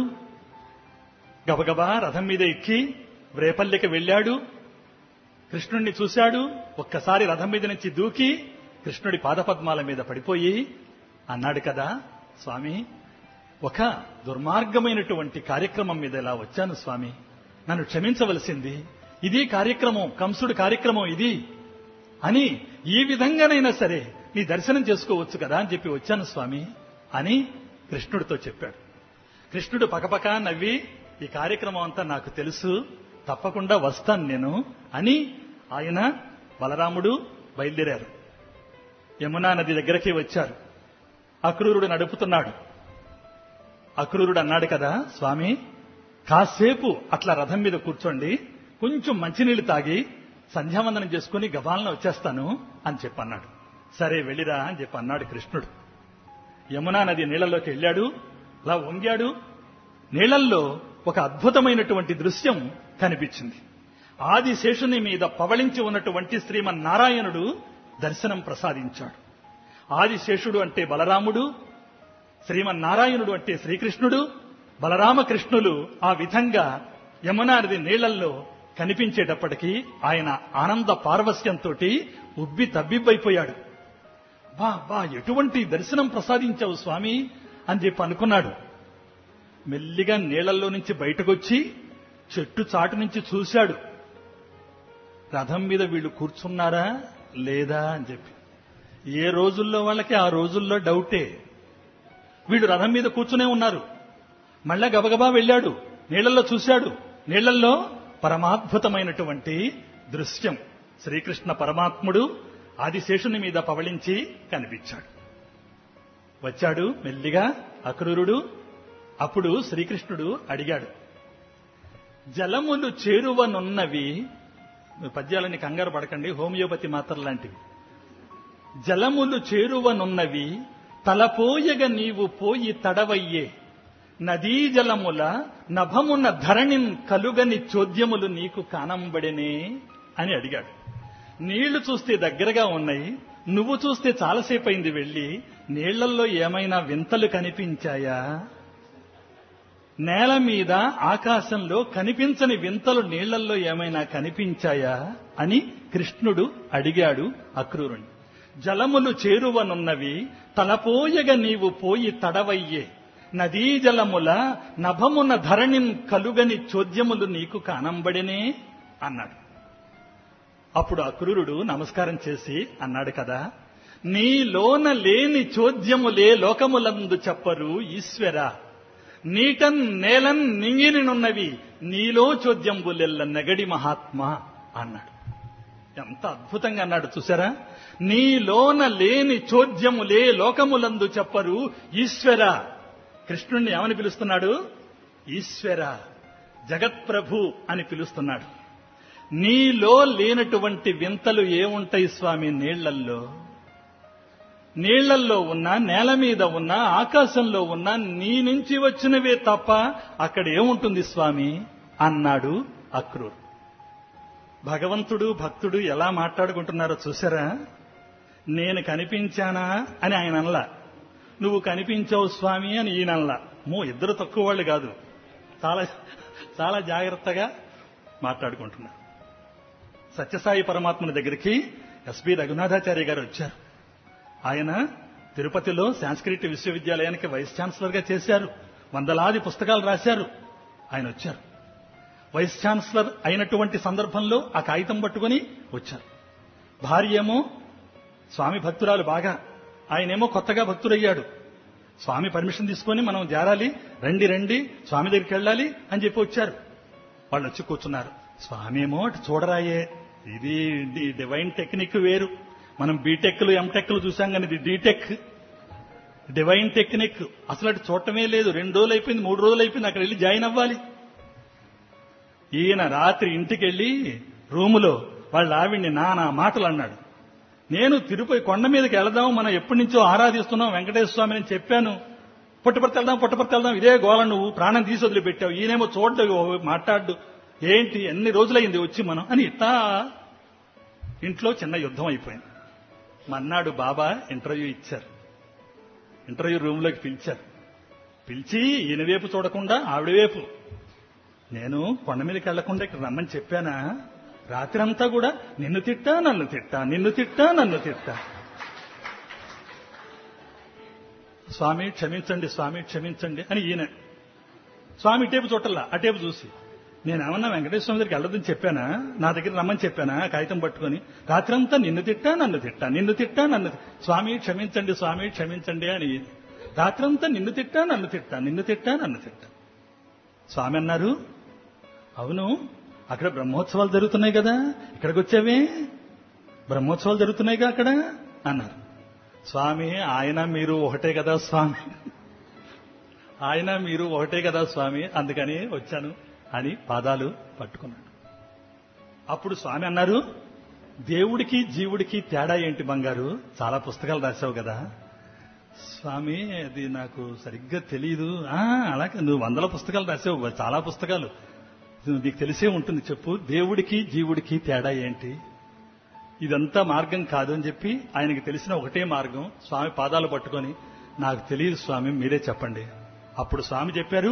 గబగబా రథం మీద ఎక్కి రేపల్లెకి వెళ్ళాడు కృష్ణుణ్ణి చూశాడు ఒక్కసారి రథం మీద నుంచి దూకి కృష్ణుడి పాదపద్మాల మీద పడిపోయి అన్నాడు కదా స్వామి ఒక దుర్మార్గమైనటువంటి కార్యక్రమం మీద ఇలా వచ్చాను స్వామి నన్ను క్షమించవలసింది ఇది కార్యక్రమం కంసుడు కార్యక్రమం ఇది అని ఈ విధంగానైనా సరే నీ దర్శనం చేసుకోవచ్చు కదా అని చెప్పి వచ్చాను స్వామి అని కృష్ణుడితో చెప్పాడు కృష్ణుడు పకపక నవ్వి ఈ కార్యక్రమం అంతా నాకు తెలుసు తప్పకుండా వస్తాను నేను అని ఆయన బలరాముడు బయలుదేరారు యమునా నది దగ్గరికి వచ్చారు అక్రూరుడు నడుపుతున్నాడు అక్రూరుడు అన్నాడు కదా స్వామి కాసేపు అట్లా రథం మీద కూర్చోండి కొంచెం మంచినీళ్లు తాగి సంధ్యావందనం చేసుకుని గబాలను వచ్చేస్తాను అని చెప్పన్నాడు సరే వెళ్ళిరా అని చెప్పి అన్నాడు కృష్ణుడు యమునా నది నీళ్లలోకి వెళ్ళాడు అలా వంగాడు నీళ్లల్లో ఒక అద్భుతమైనటువంటి దృశ్యం కనిపించింది ఆదిశేషుని మీద పవళించి ఉన్నటువంటి శ్రీమన్నారాయణుడు దర్శనం ప్రసాదించాడు ఆదిశేషుడు అంటే బలరాముడు శ్రీమన్నారాయణుడు అంటే శ్రీకృష్ణుడు బలరామకృష్ణులు ఆ విధంగా యమునా నది నీళ్లల్లో కనిపించేటప్పటికీ ఆయన ఆనంద పార్వస్యంతో ఉబ్బి తబ్బిబ్బైపోయాడు వా వా ఎటువంటి దర్శనం ప్రసాదించావు స్వామి అని చెప్పి అనుకున్నాడు మెల్లిగా నీళ్లలో నుంచి బయటకొచ్చి చెట్టు చాటు నుంచి చూశాడు రథం మీద వీళ్ళు కూర్చున్నారా లేదా అని చెప్పి ఏ రోజుల్లో వాళ్ళకి ఆ రోజుల్లో డౌటే వీళ్ళు రథం మీద కూర్చునే ఉన్నారు మళ్ళా గబగబా వెళ్ళాడు నీళ్లలో చూశాడు నీళ్లలో పరమాద్భుతమైనటువంటి దృశ్యం శ్రీకృష్ణ పరమాత్ముడు ఆదిశేషుని మీద పవళించి కనిపించాడు వచ్చాడు మెల్లిగా అక్రూరుడు అప్పుడు శ్రీకృష్ణుడు అడిగాడు జలములు చేరువనున్నవి పద్యాలని కంగారు పడకండి హోమియోపతి మాత్రలు లాంటివి జలములు చేరువనున్నవి తలపోయగ నీవు పోయి తడవయ్యే నదీ జలముల నభమున ధరణిన్ కలుగని చోద్యములు నీకు కానంబడినే అని అడిగాడు నీళ్లు చూస్తే దగ్గరగా ఉన్నాయి నువ్వు చూస్తే చాలాసేపు అయింది వెళ్ళి నీళ్లల్లో ఏమైనా వింతలు కనిపించాయా నేల మీద ఆకాశంలో కనిపించని వింతలు నీళ్లల్లో ఏమైనా కనిపించాయా అని కృష్ణుడు అడిగాడు అక్రూరుణ్ణి జలములు చేరువనున్నవి తలపోయగ నీవు పోయి తడవయ్యే నదీ జలముల నభమున ధరణిన్ కలుగని చోద్యములు నీకు కానంబడినే అన్నాడు అప్పుడు అక్రూరుడు నమస్కారం చేసి అన్నాడు కదా నీలోన లేని చోద్యములే లోకములందు చెప్పరు ఈశ్వర నీటన్ నేలన్ నింగినినున్నవి నీలో చోద్యంబులెల్ల నెగడి మహాత్మా అన్నాడు ఎంత అద్భుతంగా అన్నాడు చూసారా నీలోన లేని చోద్యములే లోకములందు చెప్పరు ఈశ్వర కృష్ణుణ్ణి ఏమని పిలుస్తున్నాడు ఈశ్వర జగత్ప్రభు అని పిలుస్తున్నాడు నీలో లేనటువంటి వింతలు ఏముంటాయి స్వామి నీళ్లల్లో నీళ్లల్లో ఉన్నా నేల మీద ఉన్నా ఆకాశంలో ఉన్నా నీ నుంచి వచ్చినవే తప్ప అక్కడ ఏముంటుంది స్వామి అన్నాడు అక్రూర్ భగవంతుడు భక్తుడు ఎలా మాట్లాడుకుంటున్నారో చూసారా నేను కనిపించానా అని ఆయన అనలా నువ్వు కనిపించావు స్వామి అని ఈయన అనలా మో ఇద్దరు తక్కువ వాళ్ళు కాదు చాలా చాలా జాగ్రత్తగా మాట్లాడుకుంటున్నారు సత్యసాయి పరమాత్మని దగ్గరికి ఎస్బి రఘునాథాచార్య గారు వచ్చారు ఆయన తిరుపతిలో సాంస్క్రిట్ విశ్వవిద్యాలయానికి వైస్ ఛాన్సలర్ గా చేశారు వందలాది పుస్తకాలు రాశారు ఆయన వచ్చారు వైస్ ఛాన్సలర్ అయినటువంటి సందర్భంలో ఆ కాగితం పట్టుకుని వచ్చారు భార్య ఏమో స్వామి భక్తురాలు బాగా ఆయనేమో కొత్తగా భక్తుడయ్యాడు స్వామి పర్మిషన్ తీసుకొని మనం జారాలి రండి రండి స్వామి దగ్గరికి వెళ్ళాలి అని చెప్పి వచ్చారు వాళ్ళు వచ్చి కూర్చున్నారు స్వామి ఏమో అటు చూడరాయే ఇది డి- డివైన్ టెక్నిక్ వేరు మనం బీటెక్లు ఎంటెక్లు చూసాం కానీ ఇది డీటెక్ డివైన్ టెక్నిక్ అసలు అటు చూడటమే లేదు రెండు రోజులు అయిపోయింది మూడు రోజులు అయిపోయింది అక్కడ వెళ్ళి జాయిన్ అవ్వాలి ఈయన రాత్రి ఇంటికి వెళ్ళి రూములో వాళ్ళ ఆవిడ్ని నానా మాటలు అన్నాడు నేను తిరుపతి కొండ మీదకి వెళదాం మనం ఎప్పటి నుంచో ఆరాధిస్తున్నాం వెంకటేశ్వర స్వామిని అని చెప్పాను పుట్టపర్తి వెళ్దాం పుట్టపర్తి వెళ్దాం ఇదే గోళ నువ్వు ప్రాణం తీసి వదిలిపెట్టావు ఈయనేమో చూడ్డు మాట్లాడు ఏంటి ఎన్ని రోజులైంది వచ్చి మనం అని ఇట్లా ఇంట్లో చిన్న యుద్ధం అయిపోయింది మన్నాడు బాబా ఇంటర్వ్యూ ఇచ్చారు ఇంటర్వ్యూ రూమ్లోకి పిలిచారు పిలిచి ఈయన వైపు చూడకుండా ఆవిడ వైపు నేను కొండ మీదకి వెళ్లకుండా ఇక్కడ రమ్మని చెప్పానా రాత్రంతా కూడా నిన్ను తిట్టా నన్ను తిట్టా నిన్ను తిట్టా నన్ను తిట్టా స్వామి క్షమించండి స్వామి క్షమించండి అని ఈయన స్వామి ఇటేపు చూడల్లా అటేపు చూసి నేను ఏమన్నా వెంకటేశ్వర స్వామి దగ్గరికి వెళ్ళదని చెప్పానా నా దగ్గర రమ్మని చెప్పానా కాగితం పట్టుకొని రాత్రంతా నిన్ను తిట్టా నన్ను తిట్టా నిన్ను తిట్టా నన్ను తి- స్వామి క్షమించండి స్వామి క్షమించండి అని ఈయన. రాత్రంతా నిన్ను తిట్టా నన్ను తిట్టా నిన్ను తిట్టా నన్ను తిట్టా స్వామి అన్నారు అవును అక్కడ బ్రహ్మోత్సవాలు జరుగుతున్నాయి కదా ఇక్కడికి వచ్చావే బ్రహ్మోత్సవాలు జరుగుతున్నాయిగా అక్కడ అన్నారు స్వామి ఆయన మీరు ఒకటే కదా స్వామి ఆయన మీరు ఒకటే కదా స్వామి అందుకని వచ్చాను అని పాదాలు పట్టుకున్నాడు అప్పుడు స్వామి అన్నారు దేవుడికి జీవుడికి తేడా ఏంటి బంగారు చాలా పుస్తకాలు రాశావు కదా స్వామి అది నాకు సరిగ్గా తెలియదు ఆ, అలాగే నువ్వు వందల పుస్తకాలు రాసావు చాలా పుస్తకాలు ఇది నీకు తెలిసే ఉంటుంది చెప్పు దేవుడికి జీవుడికి తేడా ఏంటి ఇదంతా మార్గం కాదు అని చెప్పి ఆయనకి తెలిసిన ఒకటే మార్గం స్వామి పాదాలు పట్టుకొని నాకు తెలియదు స్వామి మీరే చెప్పండి అప్పుడు స్వామి చెప్పారు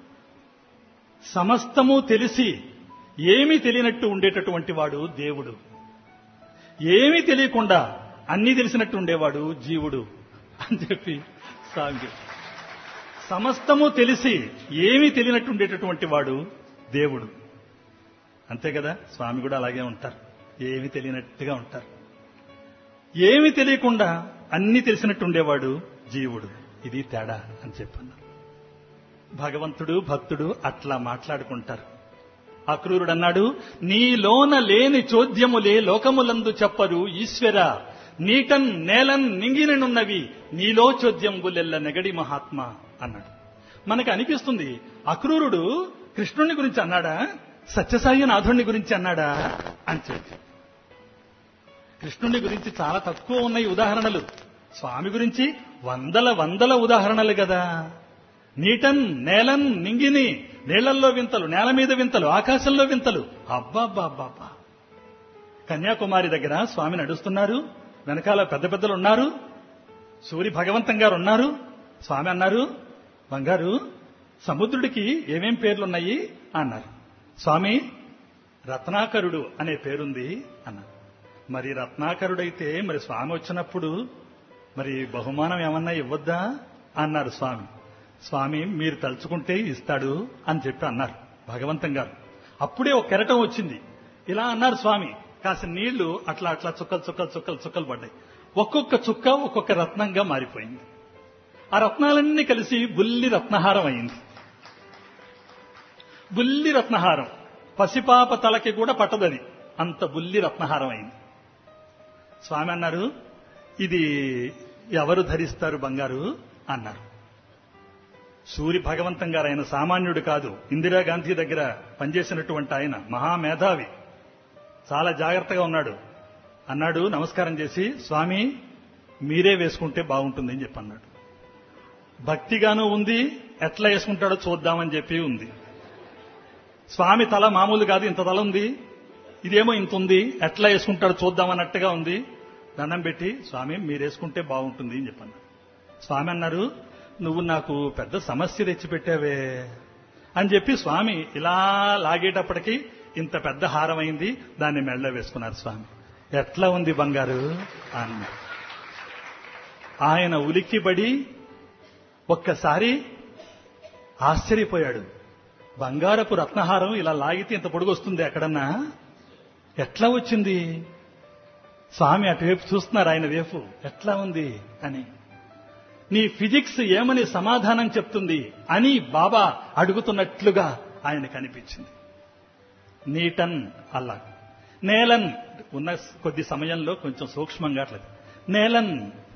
సమస్తము తెలిసి ఏమీ తెలియనట్టు ఉండేటటువంటి వాడు దేవుడు ఏమీ తెలియకుండా అన్నీ తెలిసినట్టు ఉండేవాడు జీవుడు అని చెప్పి స్వామి చెప్పారు. సమస్తము తెలిసి ఏమీ తెలియనట్టు ఉండేటటువంటి వాడు దేవుడు అంతే కదా స్వామి కూడా అలాగే ఉంటారు ఏమీ తెలియనట్టుగా ఉంటారు ఏమీ తెలియకుండా అన్ని తెలిసినట్టు ఉండేవాడు జీవుడు ఇది తేడా అని చెప్పన్నారు భగవంతుడు భక్తుడు అట్లా మాట్లాడుకుంటారు అక్రూరుడు అన్నాడు నీలోన లేని చోద్యములే లోకములందు చెప్పరు ఈశ్వర నీటన్ నేలన్ నింగిననున్నవి నీలో చోద్యంబులెల్ల నెగడి మహాత్మ అన్నాడు మనకు అనిపిస్తుంది అక్రూరుడు కృష్ణుని గురించి అన్నాడా సత్యసాయి నాథుణ్ణి గురించి అన్నాడా అని చెప్పి కృష్ణుని గురించి చాలా తక్కువ ఉన్నాయి ఉదాహరణలు స్వామి గురించి వందల వందల ఉదాహరణలు కదా నీటన్ నేలన్ నింగిని నీళ్లల్లో వింతలు నేల మీద వింతలు ఆకాశంలో వింతలు అబ్బాబ్బాబ్బా కన్యాకుమారి దగ్గర స్వామి నడుస్తున్నారు వెనకాల పెద్ద పెద్దలు ఉన్నారు సూరి భగవంతం గారు ఉన్నారు స్వామి అన్నారు బంగారు సముద్రుడికి ఏమేం పేర్లున్నాయి అన్నారు స్వామి రత్నాకరుడు అనే పేరుంది అన్నారు మరి రత్నాకరుడైతే మరి స్వామి వచ్చినప్పుడు మరి బహుమానం ఏమన్నా ఇవ్వద్దా అన్నారు స్వామి స్వామి మీరు తలుచుకుంటే ఇస్తాడు అని చెప్పి అన్నారు భగవంతం గారు అప్పుడే ఒక కెరటం వచ్చింది ఇలా అన్నారు స్వామి కాసిన నీళ్లు అట్లా అట్లా చుక్కలు చుక్కలు చుక్కలు చుక్కలు పడ్డాయి ఒక్కొక్క చుక్క ఒక్కొక్క రత్నంగా మారిపోయింది ఆ రత్నాలన్నీ కలిసి బుల్లి రత్నహారం అయింది బుల్లి రత్నహారం పసిపాప తలకి కూడా పట్టదది అంత బుల్లి రత్నహారం అయింది స్వామి అన్నారు ఇది ఎవరు ధరిస్తారు బంగారు అన్నారు సూరి భగవంతం గారు ఆయన సామాన్యుడు కాదు ఇందిరాగాంధీ దగ్గర పనిచేసినటువంటి ఆయన మహామేధావి చాలా జాగ్రత్తగా ఉన్నాడు అన్నాడు నమస్కారం చేసి స్వామి మీరే వేసుకుంటే బాగుంటుందని చెప్పి అన్నాడు భక్తిగాను ఉంది ఎట్లా వేసుకుంటాడో చూద్దామని చెప్పి ఉంది స్వామి తల మామూలు కాదు ఇంత తల ఉంది ఇదేమో ఇంత ఉంది ఎట్లా వేసుకుంటాడో చూద్దామన్నట్టుగా ఉంది దండం పెట్టి స్వామి మీరు వేసుకుంటే బాగుంటుంది అని చెప్పాను స్వామి అన్నారు నువ్వు నాకు పెద్ద సమస్య తెచ్చిపెట్టావే అని చెప్పి స్వామి ఇలా లాగేటప్పటికి ఇంత పెద్ద హారం అయింది దాన్ని మెళ్ళ వేసుకున్నారు స్వామి ఎట్లా ఉంది బంగారు అన్నారు ఆయన ఉలిక్కిబడి ఒక్కసారి ఆశ్చర్యపోయాడు బంగారపు రత్నహారం ఇలా లాగితే ఇంత పొడుగొస్తుంది ఎక్కడన్నా ఎట్లా వచ్చింది స్వామి అటువైపు చూస్తున్నారు ఆయన వైపు ఎట్లా ఉంది అని నీ ఫిజిక్స్ ఏమని సమాధానం చెప్తుంది అని బాబా అడుగుతున్నట్లుగా ఆయన కనిపించింది నీటన్ అల్లా నేలన్ ఉన్న కొద్ది సమయంలో కొంచెం సూక్ష్మంగా అట్లా నేలన్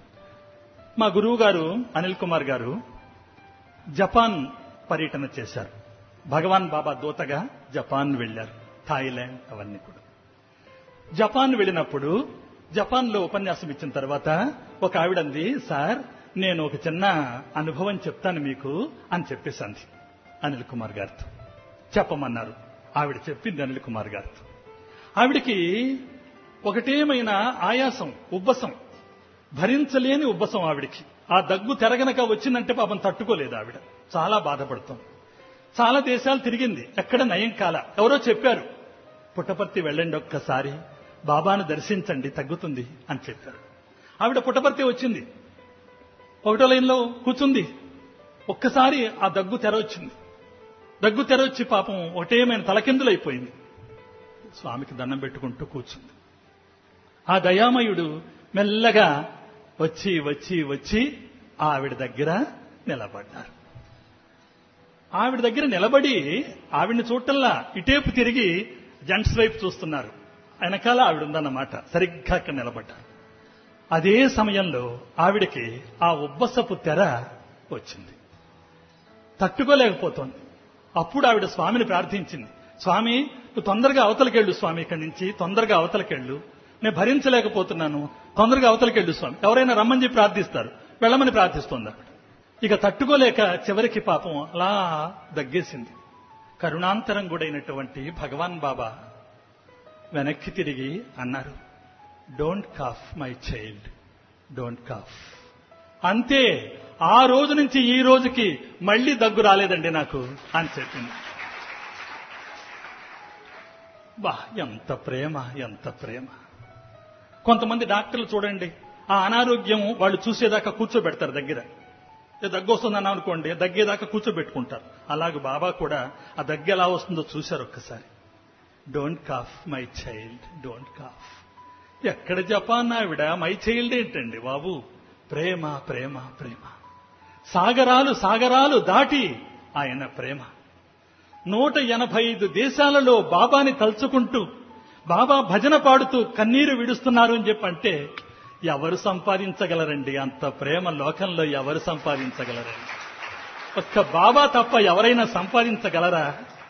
మా గురువు గారు అనిల్ కుమార్ గారు జపాన్ పర్యటన చేశారు భగవాన్ బాబా దూతగా జపాన్ వెళ్లారు థాయిలాండ్ అవన్నీ కూడా జపాన్ వెళ్ళినప్పుడు జపాన్ లో ఉపన్యాసం ఇచ్చిన తర్వాత ఒక ఆవిడంది సార్ నేను ఒక చిన్న అనుభవం చెప్తాను మీకు అని చెప్పేసింది అనిల్ కుమార్ గారితో చెప్పమన్నారు ఆవిడ చెప్పింది అనిల్ కుమార్ గారితో ఆవిడికి ఒకటేమైనా ఆయాసం ఉబ్బసం భరించలేని ఉబ్బసం ఆవిడికి ఆ దగ్గు తెరగనక వచ్చిందంటే పాపం తట్టుకోలేదు ఆవిడ చాలా బాధపడుతుంది చాలా దేశాలు తిరిగింది ఎక్కడ నయం కాల ఎవరో చెప్పారు పుట్టపర్తి వెళ్ళండి ఒక్కసారి బాబాను దర్శించండి తగ్గుతుంది అని చెప్పారు ఆవిడ పుట్టపర్తి వచ్చింది ఒకటో లైన్లో కూర్చుంది ఒక్కసారి ఆ దగ్గు తెర వచ్చింది దగ్గు తెర వచ్చి పాపం ఒకటేమైన తలకిందులైపోయింది స్వామికి దండం పెట్టుకుంటూ కూర్చుంది ఆ దయామయుడు మెల్లగా వచ్చి వచ్చి వచ్చి ఆవిడ దగ్గర నిలబడ్డారు ఆవిడ దగ్గర నిలబడి ఆవిడని చూడటల్లా ఇటేపు తిరిగి జెంట్స్ వైపు చూస్తున్నారు వెనకాల ఆవిడ ఉందన్నమాట సరిగ్గా అక్కడ నిలబడ్డారు అదే సమయంలో ఆవిడకి ఆ ఉబ్బసపు తెర వచ్చింది తట్టుకోలేకపోతోంది అప్పుడు ఆవిడ స్వామిని ప్రార్థించింది స్వామి నువ్వు తొందరగా అవతలకెళ్ళు స్వామి ఇక్కడి నుంచి తొందరగా అవతలకెళ్ళు నేను భరించలేకపోతున్నాను తొందరగా అవతలకెళ్ళు స్వామి ఎవరైనా రమ్మని చెప్పి ప్రార్థిస్తారు వెళ్ళమని ప్రార్థిస్తోంది అక్కడ ఇక తట్టుకోలేక చివరికి పాపం అలా దగ్గేసింది కరుణాంతరం గుడైనటువంటి భగవాన్ బాబా వెనక్కి తిరిగి అన్నారు don't cough my child don't cough అంతే ఆ రోజు నుంచి ఈ రోజుకి మళ్ళీ దగ్గు రాలేదండి నాకు అని చెప్పింది బా ఎంత ప్రేమ ఎంత ప్రేమ కొంతమంది డాక్టర్లు చూడండి ఆ అనారోగ్యం వాళ్ళు చూసేదాకా కూర్చోబెడతారు దగ్గర ఏ దగ్గు వస్తుందని అనుకోండి దగ్గేదాకా కూర్చోబెట్టుకుంటారు అలాగే బాబా కూడా ఆ దగ్గు ఎలా వస్తుందో చూశారు ఒక్కసారి don't cough my child don't cough ఎక్కడ జపాన్ ఆవిడ మై చైల్డ్ ఏంటండి బాబు ప్రేమ ప్రేమ ప్రేమ సాగరాలు సాగరాలు దాటి ఆయన ప్రేమ నూట ఎనభై ఐదు దేశాలలో బాబాని తలుచుకుంటూ బాబా భజన పాడుతూ కన్నీరు విడుస్తున్నారు అని చెప్పంటే ఎవరు సంపాదించగలరండి అంత ప్రేమ లోకంలో ఎవరు సంపాదించగలరండి ఒక్క బాబా తప్ప ఎవరైనా సంపాదించగలరా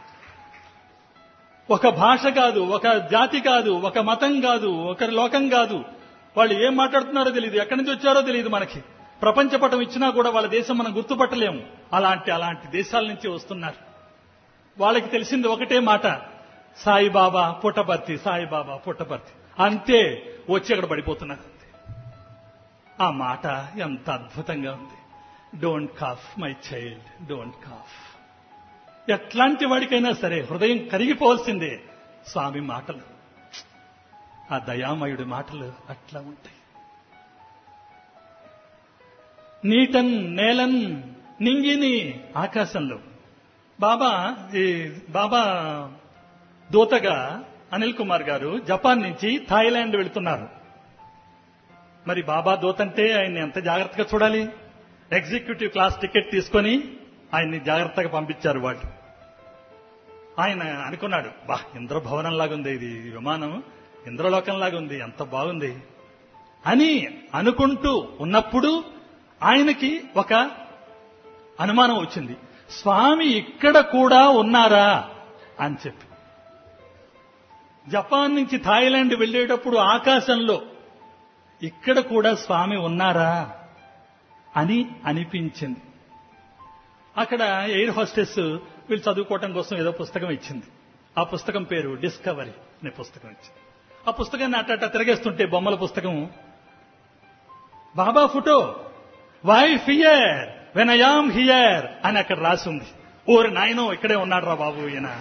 ఒక భాష కాదు ఒక జాతి కాదు ఒక మతం కాదు ఒక లోకం కాదు వాళ్ళు ఏం మాట్లాడుతున్నారో తెలియదు ఎక్కడి నుంచి వచ్చారో తెలియదు మనకి ప్రపంచ పటం ఇచ్చినా కూడా వాళ్ళ దేశం మనం గుర్తుపట్టలేము అలాంటి అలాంటి దేశాల నుంచి వస్తున్నారు వాళ్ళకి తెలిసింది ఒకటే మాట సాయిబాబా పుట్టపర్తి సాయిబాబా పుట్టపర్తి అంతే వచ్చి అక్కడ పడిపోతున్నారు అంతే ఆ మాట ఎంత అద్భుతంగా ఉంది don't cough my child don't cough ఎట్లాంటి వాడికైనా సరే హృదయం కరిగిపోవాల్సిందే స్వామి మాటలు ఆ దయామయుడి మాటలు అట్లా ఉంటాయి నీటన్ నేలన్ నింగిని ఆకాశంలో బాబా ఈ బాబా దూతగా అనిల్ కుమార్ గారు జపాన్ నుంచి థాయిలాండ్ వెళుతున్నారు మరి బాబా దూత అంటే ఆయన్ని ఎంత జాగ్రత్తగా చూడాలి ఎగ్జిక్యూటివ్ క్లాస్ టికెట్ తీసుకొని ఆయన్ని జాగ్రత్తగా పంపించారు వాళ్ళు ఆయన అనుకున్నాడు బా ఇంద్రభవనం లాగుంది ఇది ఈ విమానం ఇంద్రలోకం లాగుంది ఎంత బాగుంది అని అనుకుంటూ ఉన్నప్పుడు ఆయనకి ఒక అనుమానం వచ్చింది స్వామి ఇక్కడ కూడా ఉన్నారా అని చెప్పి జపాన్ నుంచి థాయిలాండ్ వెళ్ళేటప్పుడు ఆకాశంలో ఇక్కడ కూడా స్వామి ఉన్నారా అని అనిపించింది అక్కడ ఎయిర్ హోస్టెస్ వీళ్ళు చదువుకోవటం కోసం ఏదో పుస్తకం ఇచ్చింది ఆ పుస్తకం పేరు డిస్కవరీ అనే పుస్తకం ఇచ్చింది ఆ పుస్తకాన్ని అట్ట తిరగేస్తుంటే బొమ్మల పుస్తకం Baba photo why fear when I am here అని అక్కడ రాసి ఉంది ఓరి నాయనో ఇక్కడే ఉన్నాడు రా బాబు ఈయన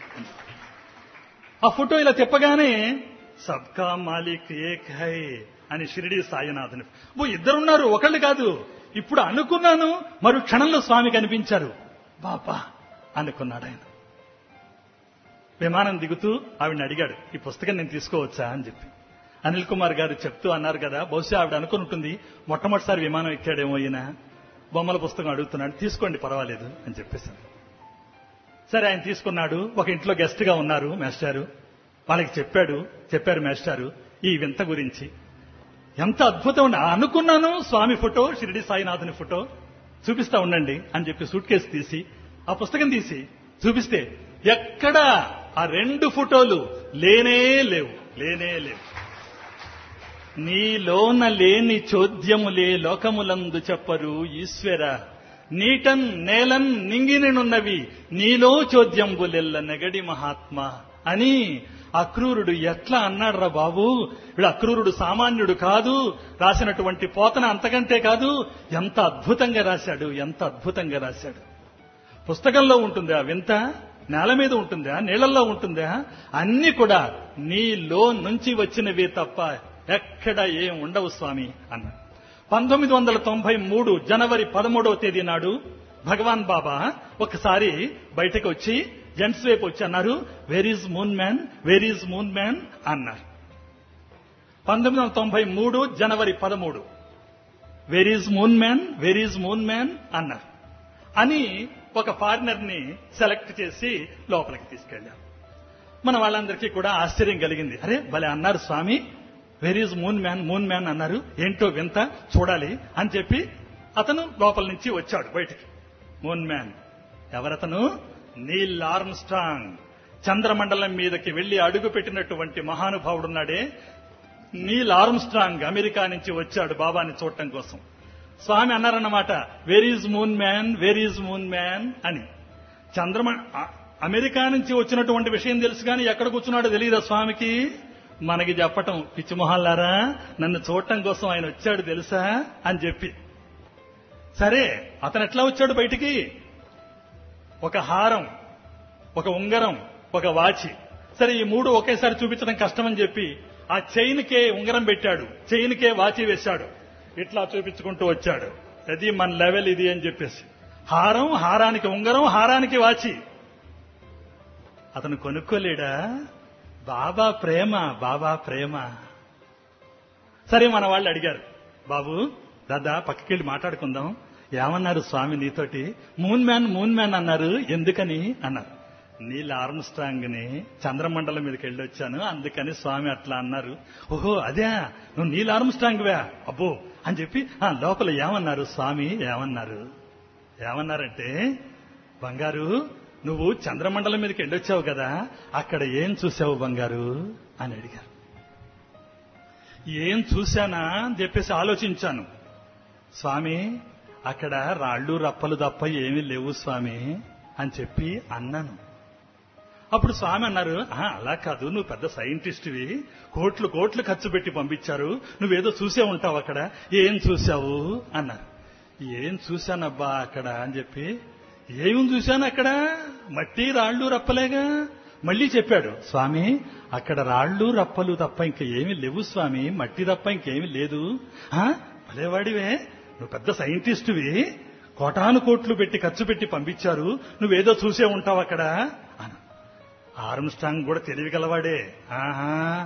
ఆ ఫోటో ఇలా తిప్పగానే సబ్కా మాలిక్ ఏక్ హై అని షిరిడి సాయినాథుని ఓ ఇద్దరున్నారు ఒకళ్ళు కాదు ఇప్పుడు అనుకున్నాను మరు క్షణంలో స్వామి కనిపించారు బాబా అనుకున్నాడు ఆయన విమానం దిగుతూ ఆవిడని అడిగాడు ఈ పుస్తకం నేను తీసుకోవచ్చా అని చెప్పి అనిల్ కుమార్ గారు చెప్తూ అన్నారు కదా బహుశా ఆవిడ అనుకుని ఉంటుంది మొట్టమొదటిసారి విమానం ఎక్కాడేమో ఈయన బొమ్మల పుస్తకం అడుగుతున్నాడు తీసుకోండి పర్వాలేదు అని చెప్పేశాను సరే ఆయన తీసుకున్నాడు ఒక ఇంట్లో గెస్ట్ గా ఉన్నారు మేస్టారు వాళ్ళకి చెప్పాడు చెప్పారు మేస్టారు ఈ వింత గురించి ఎంత అద్భుతం ఉండి అనుకున్నాను స్వామి ఫోటో షిరిడి సాయినాథుని ఫోటో చూపిస్తా ఉండండి అని చెప్పి సూట్ కేసు తీసి ఆ పుస్తకం తీసి చూపిస్తే ఎక్కడ ఆ రెండు ఫోటోలు లేనే లేవు లేనే లేవు నీలోన లేని చోద్యములే లోకములందు చెప్పరు ఈశ్వర నీటన్ నేలన్ నింగిననున్నవి నీలో చోద్యంబులెల్ల నెగడి మహాత్మా అని అక్రూరుడు ఎట్లా అన్నాడురా బాబు వీడు అక్రూరుడు సామాన్యుడు కాదు రాసినటువంటి పోతన అంతకంటే కాదు ఎంత అద్భుతంగా రాశాడు ఎంత అద్భుతంగా రాశాడు పుస్తకంలో ఉంటుందా వింత నేల మీద ఉంటుందా నీళ్లలో ఉంటుందా అన్ని కూడా నీలో నుంచి వచ్చినవే తప్ప ఎక్కడ ఏం ఉండవు స్వామి అన్న పంతొమ్మిది వందల తొంభై మూడు జనవరి పదమూడవ తేదీ నాడు భగవాన్ బాబా ఒకసారి బయటకు వచ్చి జెంట్స్ వైపు వచ్చి అన్నారు where is moon man where is moon man అన్నారు పంతొమ్మిది వందల తొంభై మూడు జనవరి పదమూడు where is moon man where is moon man అన్నారు అని ఒక ఫారినర్ ని సెలెక్ట్ చేసి లోపలికి తీసుకెళ్లారు మన వాళ్ళందరికీ కూడా ఆశ్చర్యం కలిగింది అరే భలే అన్నారు Swami where is moon man moon man అన్నారు ఏంటో వింత చూడాలి అని చెప్పి అతను లోపల నుంచి వచ్చాడు బయటికి మూన్ మ్యాన్ ఎవరతను నీల్ ఆర్మ్ స్ట్రాంగ్ చంద్రమండలం మీదకి వెళ్లి అడుగు పెట్టినటువంటి మహానుభావుడున్నాడే నీల్ ఆర్మ్ స్ట్రాంగ్ అమెరికా నుంచి వచ్చాడు బాబాని చూడటం కోసం స్వామి అన్నారన్నమాట where is moon man where is moon man అని చంద్రమ అ- అమెరికా నుంచి వచ్చినటువంటి విషయం తెలుసు కానీ ఎక్కడ కూర్చున్నాడో తెలియదా స్వామికి మనకి చెప్పటం పిచ్చి మొహాలారా నన్ను చూడటం కోసం ఆయన వచ్చాడు తెలుసా అని చెప్పి సరే అతను ఎట్లా వచ్చాడు బయటికి ఒక హారం ఒక ఉంగరం ఒక వాచి సరే ఈ మూడు ఒకేసారి చూపించడం కష్టమని చెప్పి ఆ చైన్కే ఉంగరం పెట్టాడు చైన్కే వాచి వేశాడు ఇట్లా చూపించుకుంటూ వచ్చాడు అది మన లెవెల్ ఇది అని చెప్పేసి హారం హారానికి ఉంగరం హారానికి వాచి అతను కొనుక్కోలేడా బాబా ప్రేమ బాబా ప్రేమ సరే మన వాళ్ళు అడిగారు బాబు దాదా పక్కకెళ్ళి మాట్లాడుకుందాం ఏమన్నారు స్వామి నీతోటి మూన్ మ్యాన్ మూన్ మ్యాన్ అన్నారు ఎందుకని అన్నారు నీళ్ళ ఆర్మ్ స్ట్రాంగ్ ని చంద్రమండలం మీదకి వెళ్ళొచ్చాను అందుకని స్వామి అట్లా అన్నారు ఓహో అదే నువ్వు నీళ్ళ ఆర్మ్ స్ట్రాంగ్ వే అబ్బో అని చెప్పి "ఆ, లోపల ఏమన్నారు స్వామి ఏమన్నారు ఏమన్నారంటే బంగారు నువ్వు చంద్రమండలం మీదకి వెళ్ళొచ్చావు కదా అక్కడ ఏం చూసావు బంగారు అని అడిగారు ఏం చూశానా అని చెప్పేసి ఆలోచించాను స్వామి అక్కడ రాళ్ళు రప్పలు తప్ప ఏమీ లేవు స్వామి అని చెప్పి అన్నాను అప్పుడు స్వామి అన్నారు "ఆహా, అలా కాదు నువ్వు పెద్ద సైంటిస్ట్వి కోట్లు కోట్లు ఖర్చు పెట్టి పంపించారు నువ్వేదో చూసే ఉంటావు అక్కడ ఏం చూశావు అన్నారు ఏం చూశానబ్బా అక్కడ అని చెప్పి ఏం చూశాను అక్కడ మట్టి రాళ్ళు రప్పలేగా మళ్ళీ చెప్పాడు స్వామి అక్కడ రాళ్ళు రప్పలు తప్ప ఇంక ఏమీ లేవు స్వామి మట్టి తప్ప ఇంకేమీ లేదు "ఆ, భలేవాడివే నువ్వు పెద్ద సైంటిస్టువి కోటాను కోట్లు పెట్టి ఖర్చు పెట్టి పంపించారు నువ్వేదో చూసే ఉంటావు అక్కడ అన్న ఆర్మ్ స్ట్రాంగ్ కూడా తెలివి గలవాడే ఆహా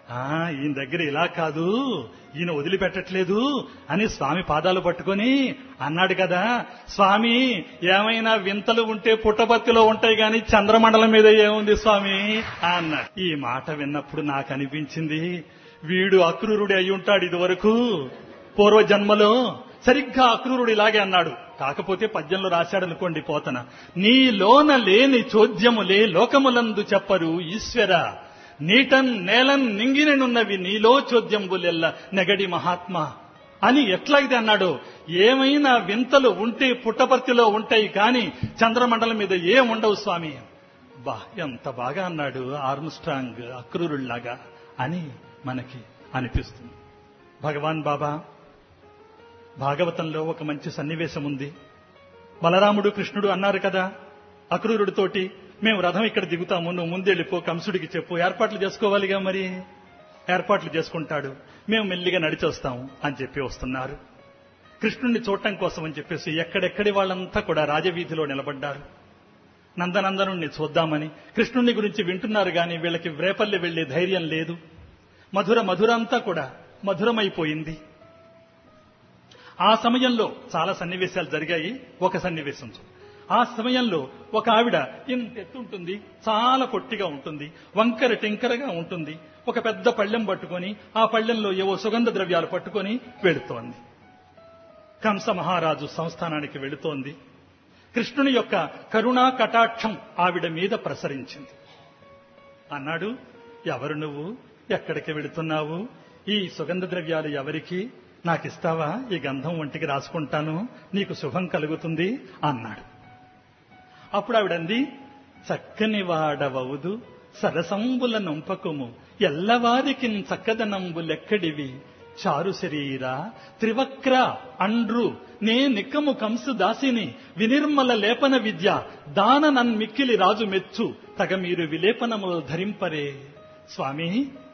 ఆ ఈయన దగ్గర ఇలా కాదు ఈయన వదిలిపెట్టట్లేదు అని స్వామి పాదాలు పట్టుకొని అన్నాడు కదా స్వామి ఏమైనా వింతలు ఉంటే పుట్టపర్తిలో ఉంటాయి గాని చంద్రమండలం మీద ఏముంది స్వామి అన్నాడు ఈ మాట విన్నప్పుడు నాకు అనిపించింది వీడు అక్రూరుడి అయి ఉంటాడు ఇదివరకు పూర్వ జన్మలో సరిగ్గా అక్రూరుడు ఇలాగే అన్నాడు కాకపోతే పద్యంలో రాశాడనుకోండి పోతన నీలోన లేని చోద్యములే లోకములందు చెప్పరు ఈశ్వర నీటన్ నేలన్ నింగిననున్నవి నీలో చోద్యంబులెల్ల నెగడి మహాత్మా అని ఎట్లాగితే అన్నాడు ఏమైనా వింతలు ఉంటే పుట్టపర్తిలో ఉంటాయి కాని చంద్రమండలం మీద ఏం ఉండవు స్వామి బా ఎంత బాగా అన్నాడు ఆర్మ్స్ట్రాంగ్ అక్రూరుళ్లాగా అని మనకి అనిపిస్తుంది భగవాన్ బాబా భాగవతంలో ఒక మంచి సన్నివేశం ఉంది బలరాముడు కృష్ణుడు అన్నారు కదా అక్రూరుడితోటి మేము రథం ఇక్కడ దిగుతాము నువ్వు ముందెళ్ళిపో కంసుడికి చెప్పు ఏర్పాట్లు చేసుకోవాలిగా మరి ఏర్పాట్లు చేసుకుంటాడు మేము మెల్లిగా నడిచొస్తాము అని చెప్పి వస్తున్నారు కృష్ణుణ్ణి చూడటం కోసం అని చెప్పేసి ఎక్కడెక్కడి వాళ్ళంతా కూడా రాజవీధిలో నిలబడ్డారు నందనందనుణ్ణి చూద్దామని కృష్ణుణ్ణి గురించి వింటున్నారు గాని వీళ్ళకి వ్రేపల్లి వెళ్లే ధైర్యం లేదు మధుర మధురంతా కూడా మధురమైపోయింది ఆ సమయంలో చాలా సన్నివేశాలు జరిగాయి ఒక సన్నివేశం చూ. ఆ సమయంలో ఒక ఆవిడ ఇంత ఎత్తు ఉంటుంది చాలా పొట్టిగా ఉంటుంది వంకర టెంకరగా ఉంటుంది ఒక పెద్ద పళ్ళెం పట్టుకొని ఆ పళ్ళెంలో ఏవో సుగంధ ద్రవ్యాలు పట్టుకొని వెళుతోంది కంస మహారాజు సంస్థానానికి వెళుతోంది కృష్ణుని యొక్క కరుణా కటాక్షం ఆవిడ మీద ప్రసరించింది అన్నాడు ఎవరు నువ్వు ఎక్కడికి వెళుతున్నావు ఈ సుగంధ ద్రవ్యాలు ఎవరికి నాకిస్తావా ఈ గంధం ఒంటికి రాసుకుంటాను నీకు శుభం కలుగుతుంది అన్నాడు అప్పుడు ఆవిడంది చక్కని వాడవవుదు సరసంబుల నొంపకుము ఎల్లవారికి చక్కదనంబులెక్కడివి చారు శరీర త్రివక్ర అండ్రు నే నిక్కము కంసు దాసిని వినిర్మల లేపన విద్య దాన నన్మిక్కిలి రాజు మెచ్చు తగ మీరు విలేపనములు ధరింపరే స్వామి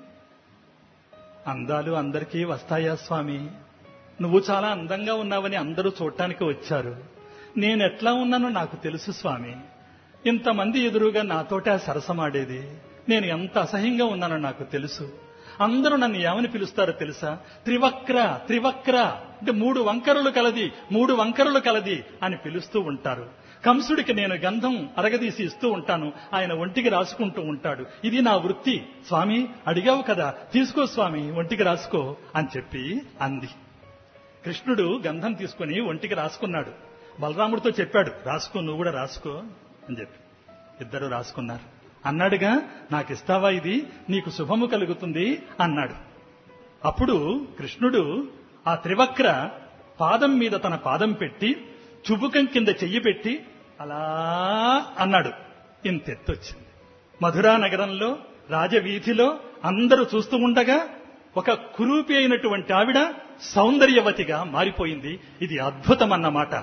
అందాలు అందరికీ వస్తాయా స్వామి నువ్వు చాలా అందంగా ఉన్నావని అందరూ చూడటానికి వచ్చారు నేను ఎట్లా ఉన్నానో నాకు తెలుసు స్వామి ఇంతమంది ఎదురుగా నాతోటే ఆ సరసమాడేది నేను ఎంత అసహ్యంగా ఉన్నానో నాకు తెలుసు అందరూ నన్ను ఏమని పిలుస్తారో తెలుసా త్రివక్ర త్రివక్ర అంటే మూడు వంకరలు కలది మూడు వంకరలు కలది అని పిలుస్తూ ఉంటారు కంసుడికి నేను గంధం అరగదీసి ఇస్తూ ఉంటాను ఆయన ఒంటికి రాసుకుంటూ ఉంటాడు ఇది నా వృత్తి స్వామి అడిగావు కదా తీసుకో స్వామి ఒంటికి రాసుకో అని చెప్పి అంది కృష్ణుడు గంధం తీసుకుని ఒంటికి రాసుకున్నాడు బలరాముడితో చెప్పాడు రాసుకో నువ్వు కూడా రాసుకో అని చెప్పి ఇద్దరు రాసుకున్నారు అన్నాడుగా నాకు ఇస్తావా ఇది నీకు శుభము కలుగుతుంది అన్నాడు అప్పుడు కృష్ణుడు ఆ త్రివక్ర పాదం మీద తన పాదం పెట్టి చుబుకం కింద చెయ్యి పెట్టి అలా అన్నాడు ఇంతెత్తొచ్చింది మధురా నగరంలో రాజవీధిలో అందరూ చూస్తూ ఉండగా ఒక కురూపి అయినటువంటి ఆవిడ సౌందర్యవతిగా మారిపోయింది ఇది అద్భుతం అన్నమాట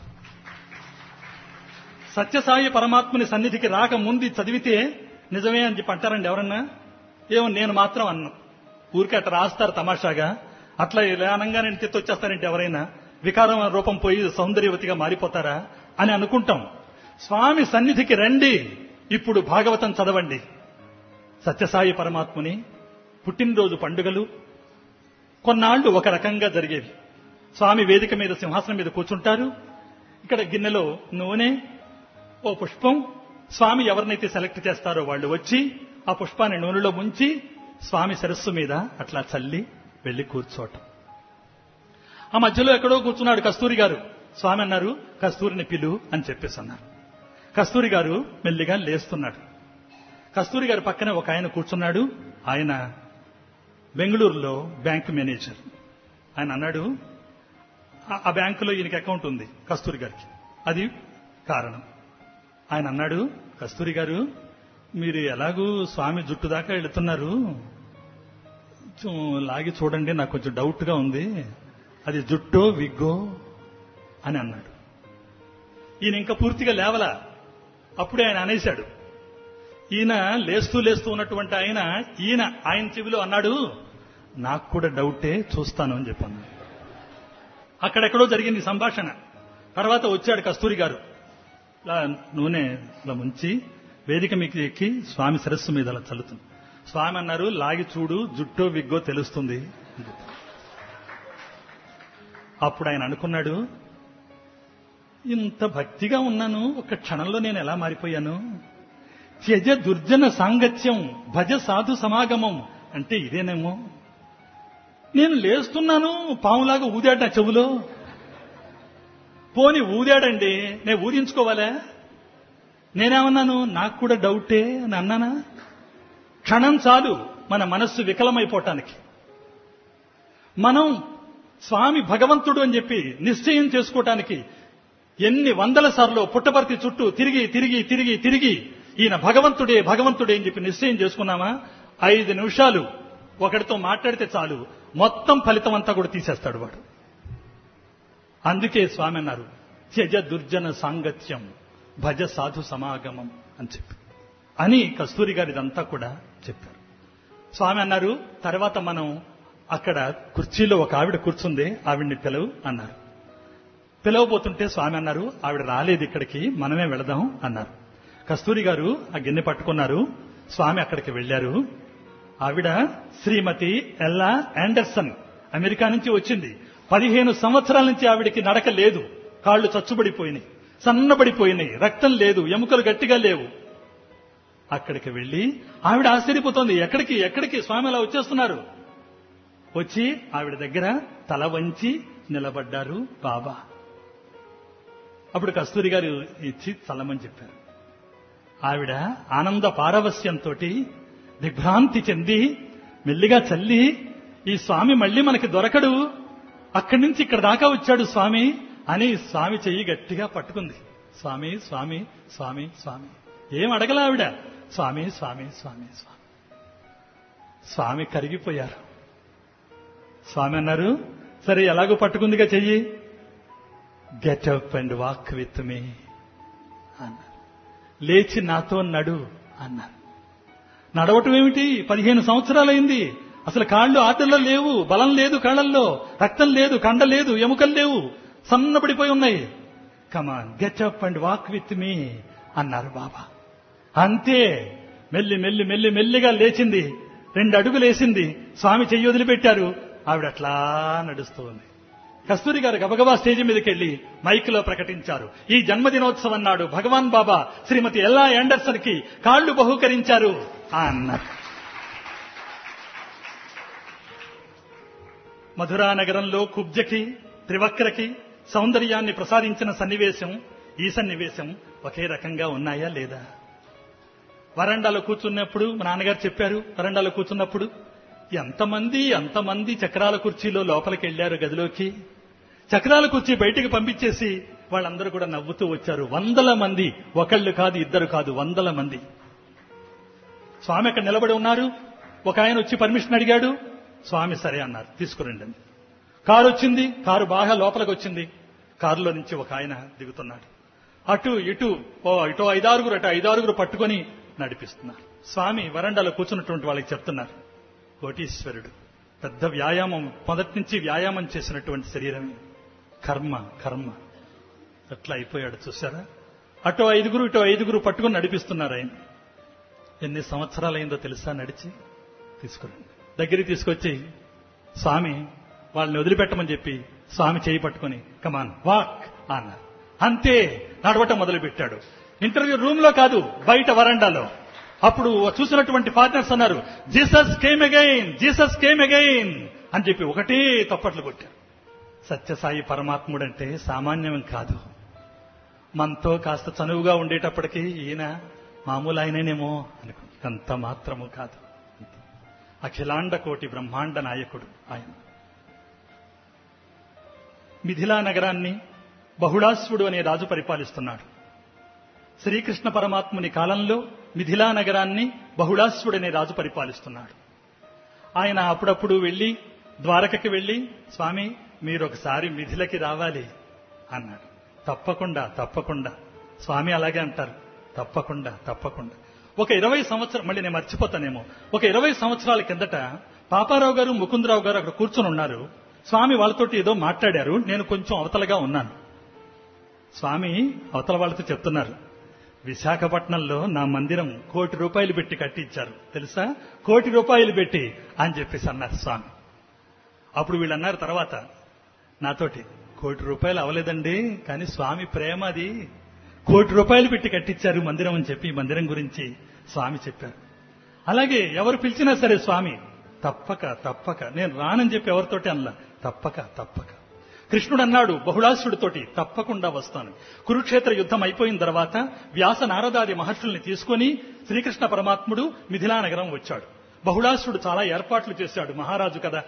సత్యసాయి పరమాత్ముని సన్నిధికి రాక ముందు చదివితే నిజమే అని చెప్పి అంటారండి ఎవరన్నా ఏమో నేను మాత్రం అన్ను ఊరికే అట్లా రాస్తారు తమాషాగా అట్లా ఇలా అనగానే తెత్తొచ్చేస్తారంటే ఎవరైనా వికారం రూపం పోయి సౌందర్యవతిగా మారిపోతారా అని అనుకుంటాం స్వామి సన్నిధికి రండి ఇప్పుడు భాగవతం చదవండి సత్యసాయి పరమాత్ముని పుట్టినరోజు పండుగలు కొన్నాళ్లు ఒక రకంగా జరిగేవి స్వామి వేదిక మీద సింహాసనం మీద కూర్చుంటారు ఇక్కడ గిన్నెలో నూనె ఓ పుష్పం స్వామి ఎవరినైతే సెలెక్ట్ చేస్తారో వాళ్ళు వచ్చి ఆ పుష్పాన్ని నూనెలో ముంచి స్వామి సరస్సు మీద అట్లా చల్లి వెళ్లి కూర్చోవటం ఆ మధ్యలో ఎక్కడో కూర్చున్నాడు కస్తూరి గారు స్వామి అన్నారు కస్తూరిని పిలు అని చెప్పేసి అన్నారు కస్తూరి గారు మెల్లిగా లేస్తున్నాడు కస్తూరి గారి పక్కన ఒక ఆయన కూర్చున్నాడు ఆయన బెంగళూరులో బ్యాంక్ మేనేజర్ ఆయన అన్నాడు "ఆ- ఆ బ్యాంకులో ఈయనకి అకౌంట్ ఉంది కస్తూరి గారికి అది కారణం ఆయన అన్నాడు కస్తూరి గారు మీరు ఎలాగూ స్వామి జుట్టు దాకా వెళుతున్నారు కొంచెం లాగి చూడండి నాకు కొంచెం డౌట్ గా ఉంది అది జుట్టో విగ్గో అని అన్నాడు ఈయన ఇంకా పూర్తిగా లేవలా అప్పుడే ఆయన అనేశాడు ఈయన లేస్తూ లేస్తూ ఉన్నటువంటి ఆయన ఈయన ఆయన చెవిలో అన్నాడు నాకు కూడా డౌటే చూస్తాను అని చెప్పాను అక్కడెక్కడో జరిగింది ఈ సంభాషణ తర్వాత వచ్చాడు కస్తూరి గారు ఇలా నూనె ఇలా ముంచి వేదిక మీకు ఎక్కి స్వామి సరస్సు మీద అలా చల్లుతుంది స్వామి అన్నారు లాగి చూడు జుట్టో విగ్గో తెలుస్తుంది అప్పుడు ఆయన అనుకున్నాడు ఇంత భక్తిగా ఉన్నాను ఒక క్షణంలో నేను ఎలా మారిపోయాను త్యజ దుర్జన సాంగత్యం భజ సాధు సమాగమం అంటే ఇదేనేమో నేను లేస్తున్నాను పాములాగా ఊదాడు నా చెవులో పోని ఊదాడండి నేను ఊదించుకోవాలా నేనేమన్నాను నాకు కూడా డౌటే అని అన్నానా క్షణం చాలు మన మనస్సు వికలమైపోవటానికి మనం స్వామి భగవంతుడు అని చెప్పి నిశ్చయం చేసుకోవటానికి ఎన్ని వందల సార్లు పుట్టపర్తి చుట్టూ తిరిగి తిరిగి తిరిగి తిరిగి ఈయన భగవంతుడే భగవంతుడే అని చెప్పి నిశ్చయం చేసుకున్నామా ఐదు నిమిషాలు ఒకటితో మాట్లాడితే చాలు మొత్తం ఫలితం అంతా కూడా తీసేస్తాడు వాడు అందుకే స్వామి అన్నారు త్యజ దుర్జన సాంగత్యం భజ సాధు సమాగమం అని చెప్పి అని కస్తూరి గారు ఇదంతా కూడా చెప్పారు స్వామి అన్నారు తర్వాత మనం అక్కడ కుర్చీలో ఒక ఆవిడ కూర్చుంది ఆవిడ్ని పిలవు అన్నారు పిలవబోతుంటే స్వామి అన్నారు ఆవిడ రాలేదు ఇక్కడికి మనమే వెళదాం అన్నారు కస్తూరి గారు ఆ గిన్నె పట్టుకున్నారు స్వామి అక్కడికి వెళ్లారు ఆవిడ శ్రీమతి ఎల్లా ఆండర్సన్ అమెరికా నుంచి వచ్చింది పదిహేను సంవత్సరాల నుంచి ఆవిడకి నడక లేదు కాళ్ళు చచ్చుబడిపోయినాయి సన్నబడిపోయినాయి రక్తం లేదు ఎముకలు గట్టిగా లేవు అక్కడికి వెళ్లి ఆవిడ ఆశ్చర్యపోతోంది ఎక్కడికి ఎక్కడికి స్వామి అలా వచ్చేస్తున్నారు వచ్చి ఆవిడ దగ్గర తల వంచి నిలబడ్డారు బాబా అప్పుడు కస్తూరి గారు ఇచ్చి చల్లమని చెప్పారు ఆవిడ ఆనంద పారవస్యంతో దిగ్భ్రాంతి చెంది మెల్లిగా చల్లి ఈ స్వామి మళ్ళీ మనకి దొరకడు అక్కడి నుంచి ఇక్కడ దాకా వచ్చాడు స్వామి అని స్వామి చెయ్యి గట్టిగా పట్టుకుంది స్వామి స్వామి స్వామి స్వామి ఏం అడగల ఆవిడ స్వామి స్వామి స్వామి స్వామి స్వామి కరిగిపోయారు స్వామి అన్నారు సరే ఎలాగో పట్టుకుందిగా చెయ్యి get up and walk with me అన్నారు లేచి నాతో నడు అన్నారు నడవటం ఏమిటి పదిహేను సంవత్సరాలైంది అసలు కాళ్ళు ఆటల్లో లేవు బలం లేదు కాళ్ళల్లో రక్తం లేదు కండ లేదు ఎముకలు లేవు సన్నబడిపోయి ఉన్నాయి come on get up and walk with me అన్నారు బాబా అంతే మెల్లి మెల్లి మెల్లి మెల్లిగా లేచింది రెండు అడుగులు వేసింది స్వామి చెయ్యి వదిలిపెట్టారు ఆవిడ అట్లా నడుస్తూ ఉంది కస్తూరి గారు గబగబా స్టేజ్ మీదకి వెళ్లి మైక్ లో ప్రకటించారు ఈ జన్మదినోత్సవం నాడు భగవాన్ బాబా శ్రీమతి ఎల్లా యాండర్సన్ కి కాళ్లు బహుకరించారు అన్నారు మధురా నగరంలో కుబ్జకి త్రివక్రకి సౌందర్యాన్ని ప్రసాదించిన సన్నివేశం ఈ సన్నివేశం ఒకే రకంగా ఉన్నాయా లేదా వరండాలో కూర్చున్నప్పుడు మా నాన్నగారు చెప్పారు వరండాలో కూర్చున్నప్పుడు ఎంతమంది ఎంతమంది చక్రాల కుర్చీలో లోపలికి వెళ్లారు గదిలోకి చక్రాల కుర్చీ బయటికి పంపించేసి వాళ్ళందరూ కూడా నవ్వుతూ వచ్చారు వందల మంది ఒకళ్ళు కాదు ఇద్దరు కాదు వందల మంది స్వామి అక్కడ నిలబడి ఉన్నారు ఒక ఆయన వచ్చి పర్మిషన్ అడిగాడు స్వామి సరే అన్నారు తీసుకురండి అని కారు వచ్చింది కారు బాగా లోపలికి వచ్చింది కారులో నుంచి ఒక ఆయన దిగుతున్నాడు అటు ఇటు ఓ ఇటు ఐదారుగురు అటు ఐదారుగురు పట్టుకొని నడిపిస్తున్నారు స్వామి వరండాలో కూర్చున్నటువంటి వాళ్ళకి చెప్తున్నారు కోటీశ్వరుడు పెద్ద వ్యాయామం మొదటి నుంచి వ్యాయామం చేసినటువంటి శరీరమే కర్మ కర్మ అట్లా అయిపోయాడు చూసారా అటు ఐదుగురు ఇటు ఐదుగురు పట్టుకొని నడిపిస్తున్నారు ఆయన ఎన్ని సంవత్సరాలైందో తెలుసా నడిచి తీసుకురండి దగ్గరికి తీసుకొచ్చి స్వామి వాళ్ళని వదిలిపెట్టమని చెప్పి స్వామి చేయి పట్టుకొని కమాన్ వాక్ అన్నారు అంతే నడవటం మొదలు పెట్టాడు ఇంటర్వ్యూ రూమ్ లో కాదు బయట వరండాలో అప్పుడు చూసినటువంటి పార్ట్నర్స్ అన్నారు Jesus came again Jesus came again అని చెప్పి ఒకటే తప్పట్లు కొట్టారు సత్యసాయి పరమాత్ముడు అంటే సామాన్యం కాదు మనతో కాస్త చనువుగా ఉండేటప్పటికీ ఈయన మామూలు ఆయననేమో అనుకో అంత మాత్రము కాదు అఖిలాండ కోటి బ్రహ్మాండ నాయకుడు ఆయన మిథిలా నగరాన్ని బహుళాశ్వుడు అనే రాజు పరిపాలిస్తున్నాడు శ్రీకృష్ణ పరమాత్ముని కాలంలో మిథిలా నగరాన్ని బహుళాశ్వుడు అనే రాజు పరిపాలిస్తున్నాడు ఆయన అప్పుడప్పుడు వెళ్లి ద్వారకకి వెళ్లి స్వామి మీరు ఒకసారి మిథిలకి రావాలి అన్నాడు తప్పకుండా తప్పకుండా స్వామి అలాగే అంటారు తప్పకుండా తప్పకుండా ఒక ఇరవై సంవత్సరం మళ్ళీ నేను మర్చిపోతానేమో ఒక ఇరవై సంవత్సరాల కిందట పాపారావు గారు ముకుందరావు గారు అక్కడ కూర్చొని ఉన్నారు స్వామి వాళ్ళతోటి ఏదో మాట్లాడారు నేను కొంచెం అవతలగా ఉన్నాను స్వామి అవతల వాళ్ళతో చెప్తున్నారు విశాఖపట్నంలో నా మందిరం కోటి రూపాయలు పెట్టి కట్టించారు తెలుసా కోటి రూపాయలు పెట్టి అని చెప్పేసి అన్నారు స్వామి అప్పుడు వీళ్ళు అన్నారు తర్వాత నాతోటి కోటి రూపాయలు అవ్వలేదండి కానీ స్వామి ప్రేమ అది కోటి రూపాయలు పెట్టి కట్టించారు మందిరం అని చెప్పి ఈ మందిరం గురించి స్వామి చెప్పారు అలాగే ఎవరు పిలిచినా సరే స్వామి తప్పక తప్పక నేను రానని చెప్పి ఎవరితోటి అనలా తప్పక తప్పక కృష్ణుడు అన్నాడు బహుళాసుడితోటి తప్పకుండా వస్తాను కురుక్షేత్ర యుద్ధం అయిపోయిన తర్వాత వ్యాస నారదాది మహర్షుల్ని తీసుకొని శ్రీకృష్ణ పరమాత్ముడు మిథిలా నగరం వచ్చాడు బహుళాసుడు చాలా ఏర్పాట్లు చేశాడు మహారాజు కదా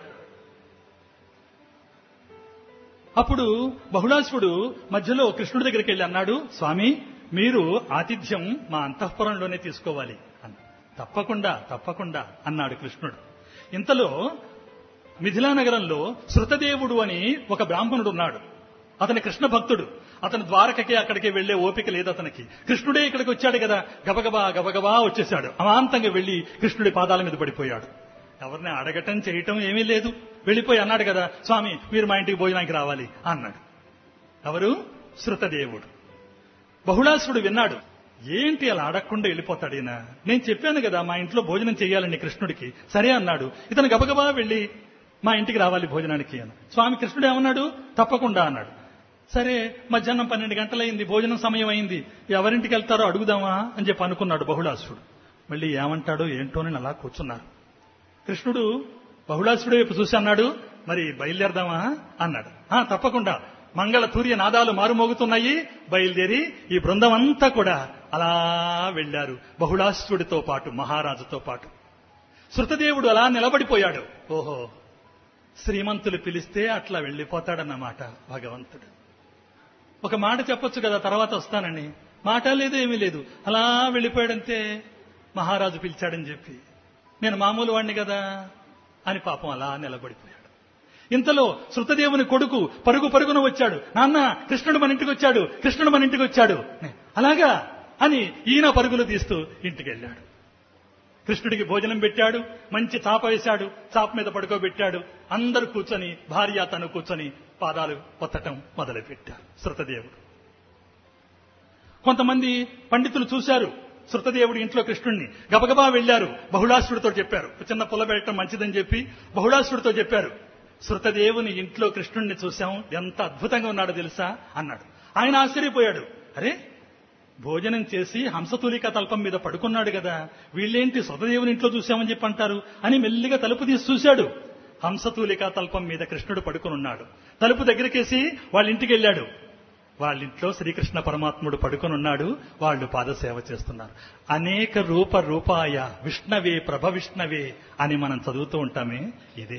అప్పుడు బహుళాసుడు మధ్యలో కృష్ణుడి దగ్గరికి వెళ్ళి అన్నాడు స్వామి మీరు ఆతిథ్యం మా అంతఃపురంలోనే తీసుకోవాలి అన్న తప్పకుండా తప్పకుండా అన్నాడు కృష్ణుడు ఇంతలో మిథిలా నగరంలో శృతదేవుడు అని ఒక బ్రాహ్మణుడు ఉన్నాడు అతని కృష్ణ భక్తుడు అతను ద్వారకకి అక్కడికి వెళ్లే ఓపిక లేదు అతనికి కృష్ణుడే ఇక్కడికి వచ్చాడు కదా గబగబా గబగబా వచ్చేశాడు అమాంతంగా వెళ్లి కృష్ణుడి పాదాల మీద పడిపోయాడు ఎవరిని అడగటం చేయటం ఏమీ లేదు వెళ్ళిపోయి అన్నాడు కదా స్వామి మీరు మా ఇంటికి భోజనానికి రావాలి అన్నాడు ఎవరు శృతదేవుడు బహుళాసుడు విన్నాడు ఏంటి అలా అడగకుండా వెళ్ళిపోతాడు ఈయన నేను చెప్పాను కదా మా ఇంట్లో భోజనం చేయాలండి కృష్ణుడికి సరే అన్నాడు ఇతను గబగబా వెళ్ళి మా ఇంటికి రావాలి భోజనానికి అని స్వామి కృష్ణుడు ఏమన్నాడు తప్పకుండా అన్నాడు సరే మధ్యాహ్నం పన్నెండు గంటలైంది భోజనం సమయం అయింది ఎవరింటికి వెళ్తారో అడుగుదామా అని చెప్పి అనుకున్నాడు బహుళాసుడు మళ్ళీ ఏమంటాడో ఏంటో అని అలా కూర్చున్నారు కృష్ణుడు బహుళాసుడు వైపు చూసి అన్నాడు మరి బయలుదేరదామా అన్నాడు "ఆ, తప్పకుండా మంగళ తూర్య నాదాలు మారుమోగుతున్నాయి బయలుదేరి ఈ బృందం అంతా కూడా అలా వెళ్లారు బహుళాసుడితో పాటు మహారాజుతో పాటు శృతదేవుడు అలా నిలబడిపోయాడు ఓహో శ్రీమంతులు పిలిస్తే అట్లా వెళ్ళిపోతాడన్నమాట భగవంతుడు ఒక మాట చెప్పొచ్చు కదా తర్వాత వస్తానని మాట లేదు ఏమీ లేదు అలా వెళ్ళిపోయాడంతే మహారాజు పిలిచాడని చెప్పి నేను మామూలు వాణ్ణి కదా అని పాపం అలా నిలబడిపోయాడు ఇంతలో శృతదేవుని కొడుకు పరుగు పరుగున వచ్చాడు నాన్న కృష్ణుడు మన ఇంటికి వచ్చాడు కృష్ణుడు మన ఇంటికి వచ్చాడు అలాగా అని ఈయన పరుగులు తీస్తూ ఇంటికి వెళ్ళాడు కృష్ణుడికి భోజనం పెట్టాడు మంచి చాప వేశాడు చాప మీద పడుకోబెట్టాడు అందరూ కూర్చొని భార్య తను కూర్చొని పాదాలు పొత్తటం మొదలుపెట్టారు శృతదేవుడు కొంతమంది పండితులు చూశారు శృతదేవుడి ఇంట్లో కృష్ణుణ్ణి గబగబా వెళ్లారు బహుళాసుడితో చెప్పారు చిన్న పుల్ల పెట్టడం మంచిదని చెప్పి బహుళాసుడితో చెప్పారు శృతదేవుని ఇంట్లో కృష్ణుణ్ణి చూశాం ఎంత అద్భుతంగా ఉన్నాడో తెలుసా అన్నాడు ఆయన ఆశ్చర్యపోయాడు అరే భోజనం చేసి హంసతూలిక తల్పం మీద పడుకున్నాడు కదా వీళ్ళేంటి శృతదేవుని ఇంట్లో చూశామని చెప్పి అంటారు అని మెల్లిగా తలుపు తీసి చూశాడు హంసతూలిక తల్పం మీద కృష్ణుడు పడుకుని ఉన్నాడు తలుపు దగ్గరికేసి వాళ్ళ ఇంటికి వెళ్ళాడు వాళ్ళ ఇంట్లో శ్రీకృష్ణ పరమాత్ముడు పడుకొని ఉన్నాడు వాళ్ళు పాదసేవ చేస్తున్నారు అనేక రూప రూపాయ విష్ణవే ప్రభ విష్ణవే అని మనం చదువుతూ ఉంటామే ఇదే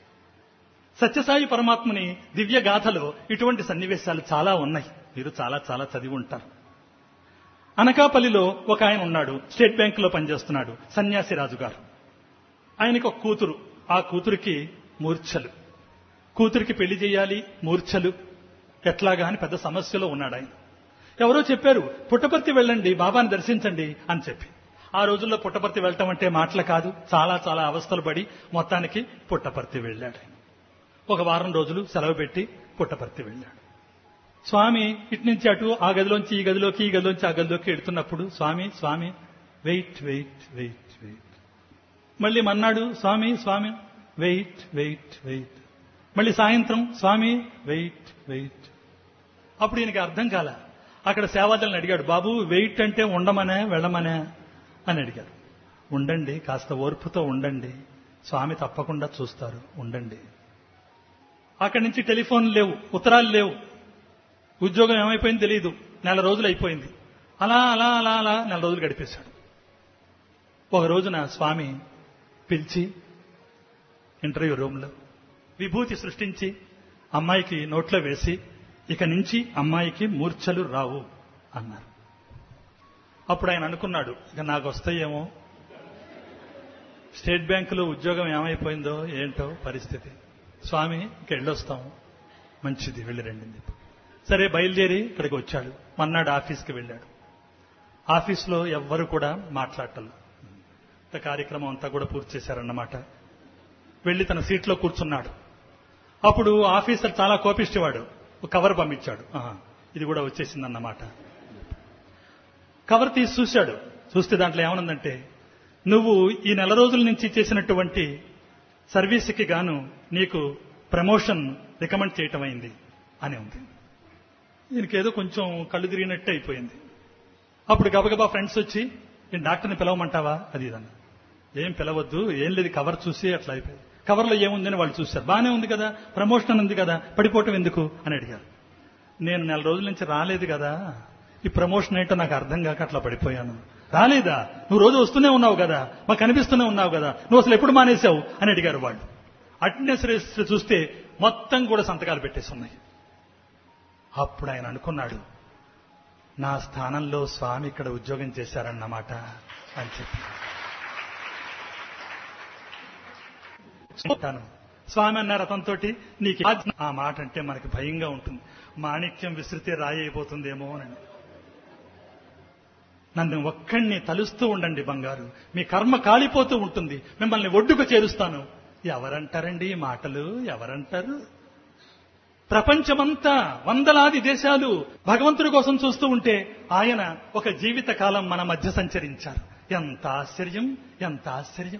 సత్యసాయి పరమాత్ముని దివ్య గాథలో ఇటువంటి సన్నివేశాలు చాలా ఉన్నాయి మీరు చాలా చాలా చదివి ఉంటారు అనకాపల్లిలో ఒక ఆయన ఉన్నాడు స్టేట్ బ్యాంక్ లో పనిచేస్తున్నాడు సన్యాసి రాజు గారు ఆయనకి ఒక కూతురు ఆ కూతురికి మూర్ఛలు కూతురికి పెళ్లి చేయాలి మూర్ఛలు ఎట్లాగా అని పెద్ద సమస్యలో ఉన్నాడు ఆయన ఎవరో చెప్పారు పుట్టపర్తి వెళ్ళండి బాబాని దర్శించండి అని చెప్పి ఆ రోజుల్లో పుట్టపర్తి వెళ్ళటం అంటే మాటలు కాదు చాలా చాలా అవస్థలు పడి మొత్తానికి పుట్టపర్తి వెళ్ళాడు ఆయన. ఒక వారం రోజులు సెలవు పెట్టి పుట్టపర్తి వెళ్ళాడు స్వామి ఇటు నుంచి అటు ఆ గదిలోంచి ఈ గదిలోకి ఈ గదిలోంచి ఆ గదిలోకి ఎడుతున్నప్పుడు Swami Swami wait wait wait wait మళ్ళీ మన్నాడు Swami Swami wait wait wait మళ్ళీ సాయంత్రం స్వామి వెయిట్ వెయిట్ అప్పుడు ఈయనకి అర్థం కాల అక్కడ సేవాదల్ని అడిగాడు బాబు వెయిట్ అంటే ఉండమనే వెళ్ళమనే అని అడిగారు ఉండండి కాస్త ఓర్పుతో ఉండండి స్వామి తప్పకుండా చూస్తారు ఉండండి అక్కడి నుంచి టెలిఫోన్ లేవు ఉత్తరాలు లేవు ఉద్యోగం ఏమైపోయింది తెలియదు నెల రోజులు అయిపోయింది అలా అలా అలా అలా నెల రోజులు గడిపేశాడు ఒక రోజున స్వామి పిలిచి ఇంటర్వ్యూ రూమ్లో విభూతి సృష్టించి అమ్మాయికి నోట్లో వేసి ఇక నుంచి అమ్మాయికి మూర్ఛలు రావు అన్నారు అప్పుడు ఆయన అనుకున్నాడు ఇక నాకు వస్తాయేమో స్టేట్ బ్యాంకులో ఉద్యోగం ఏమైపోయిందో ఏంటో పరిస్థితి స్వామి ఇక వెళ్ళొస్తాము మంచిది వెళ్ళి రండి అని చెప్పి సరే బయలుదేరి ఇక్కడికి వచ్చాడు మన్నాడు ఆఫీస్కి వెళ్ళాడు ఆఫీస్లో ఎవ్వరు కూడా మాట్లాడటం కార్యక్రమం అంతా కూడా పూర్తి చేశారన్నమాట వెళ్లి తన సీట్లో కూర్చున్నాడు అప్పుడు ఆఫీసర్ చాలా కోపిష్టేవాడు ఒక కవర్ పంపించాడు ఆహా, ఇది కూడా వచ్చేసిందన్నమాట కవర్ తీసి చూశాడు చూస్తే దాంట్లో ఏమనుందంటే నువ్వు ఈ నెల రోజుల నుంచి చేసినటువంటి సర్వీస్కి గాను నీకు ప్రమోషన్ రికమెండ్ చేయటం అయింది అని ఉంది ఈయనకేదో కొంచెం కళ్ళు తిరిగినట్టే అయిపోయింది అప్పుడు గబగబా ఫ్రెండ్స్ వచ్చి నేను డాక్టర్ని పిలవమంటావా అది ఇదన్న ఏం పిలవద్దు ఏం లేదు కవర్ చూసి అట్లా అయిపోయింది కవర్లో ఏముందని వాళ్ళు చూశారు బానే ఉంది కదా ప్రమోషన్ ఉంది కదా పడిపోవటం ఎందుకు అని అడిగారు నేను నెల రోజుల నుంచి రాలేదు కదా ఈ ప్రమోషన్ ఏంటో నాకు అర్థం కాక అట్లా పడిపోయాను రాలేదా నువ్వు రోజు వస్తూనే ఉన్నావు కదా మాకు కనిపిస్తూనే ఉన్నావు కదా నువ్వు అసలు ఎప్పుడు మానేశావు అని అడిగారు వాళ్ళు అటెండెన్స్ రిజిస్టర్ చూస్తే మొత్తం కూడా సంతకాలు పెట్టేసి ఉన్నాయి అప్పుడు ఆయన అనుకున్నాడు నా స్థానంలో స్వామి ఇక్కడ ఉద్యోగం చేశారన్నమాట అని చెప్పి చెప్తాను స్వామి అన్నారు అతనితో నీకు ఆ- ఆ మాట అంటే మనకి భయంగా ఉంటుంది మాణిక్యం విసిరితే రాయి అయిపోతుందేమో అని నన్ను ఒక్కడిని తలుస్తూ ఉండండి బంగారు మీ కర్మ కాలిపోతూ ఉంటుంది మిమ్మల్ని ఒడ్డుకు చేరుస్తాను ఎవరంటారండి ఈ మాటలు ఎవరంటారు ప్రపంచమంతా వందలాది దేశాలు భగవంతుడి కోసం చూస్తూ ఉంటే ఆయన ఒక జీవిత కాలం మన మధ్య సంచరించారు ఎంత ఆశ్చర్యం ఎంత ఆశ్చర్యం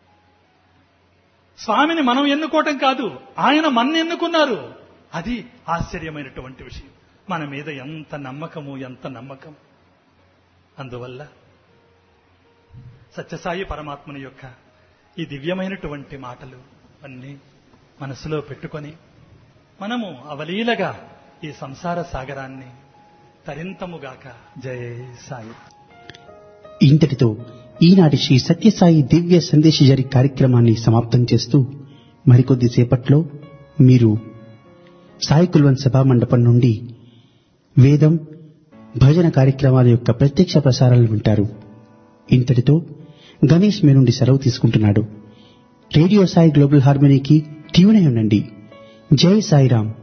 స్వామిని మనం ఎన్నుకోవటం కాదు ఆయన మన ఎన్నుకున్నారు అది ఆశ్చర్యమైనటువంటి విషయం మన మీద ఎంత నమ్మకము ఎంత నమ్మకం అందువల్ల సత్యసాయి పరమాత్మని యొక్క ఈ దివ్యమైనటువంటి మాటలు అన్నీ మనసులో పెట్టుకొని మనము అవలీలగా ఈ సంసార సాగరాన్ని తరింతముగాక జయ సాయి ఇంతటితో ఈనాటి శ్రీ సత్యసాయి దివ్య సందేశజరి కార్యక్రమాన్ని సమాప్తం చేస్తూ మరికొద్ది సేపట్లో మీరు సాయి కుల్వన్ సభా మండపం నుండి వేదం భజన కార్యక్రమాల యొక్క ప్రత్యక్ష ప్రసారాలు వింటారు ఇంతటితో గణేష్ మీ నుండి సెలవు తీసుకుంటున్నాడు రేడియో సాయి గ్లోబల్ హార్మనీకి ట్యూన్ అయి ఉండండి జై సాయిరామ్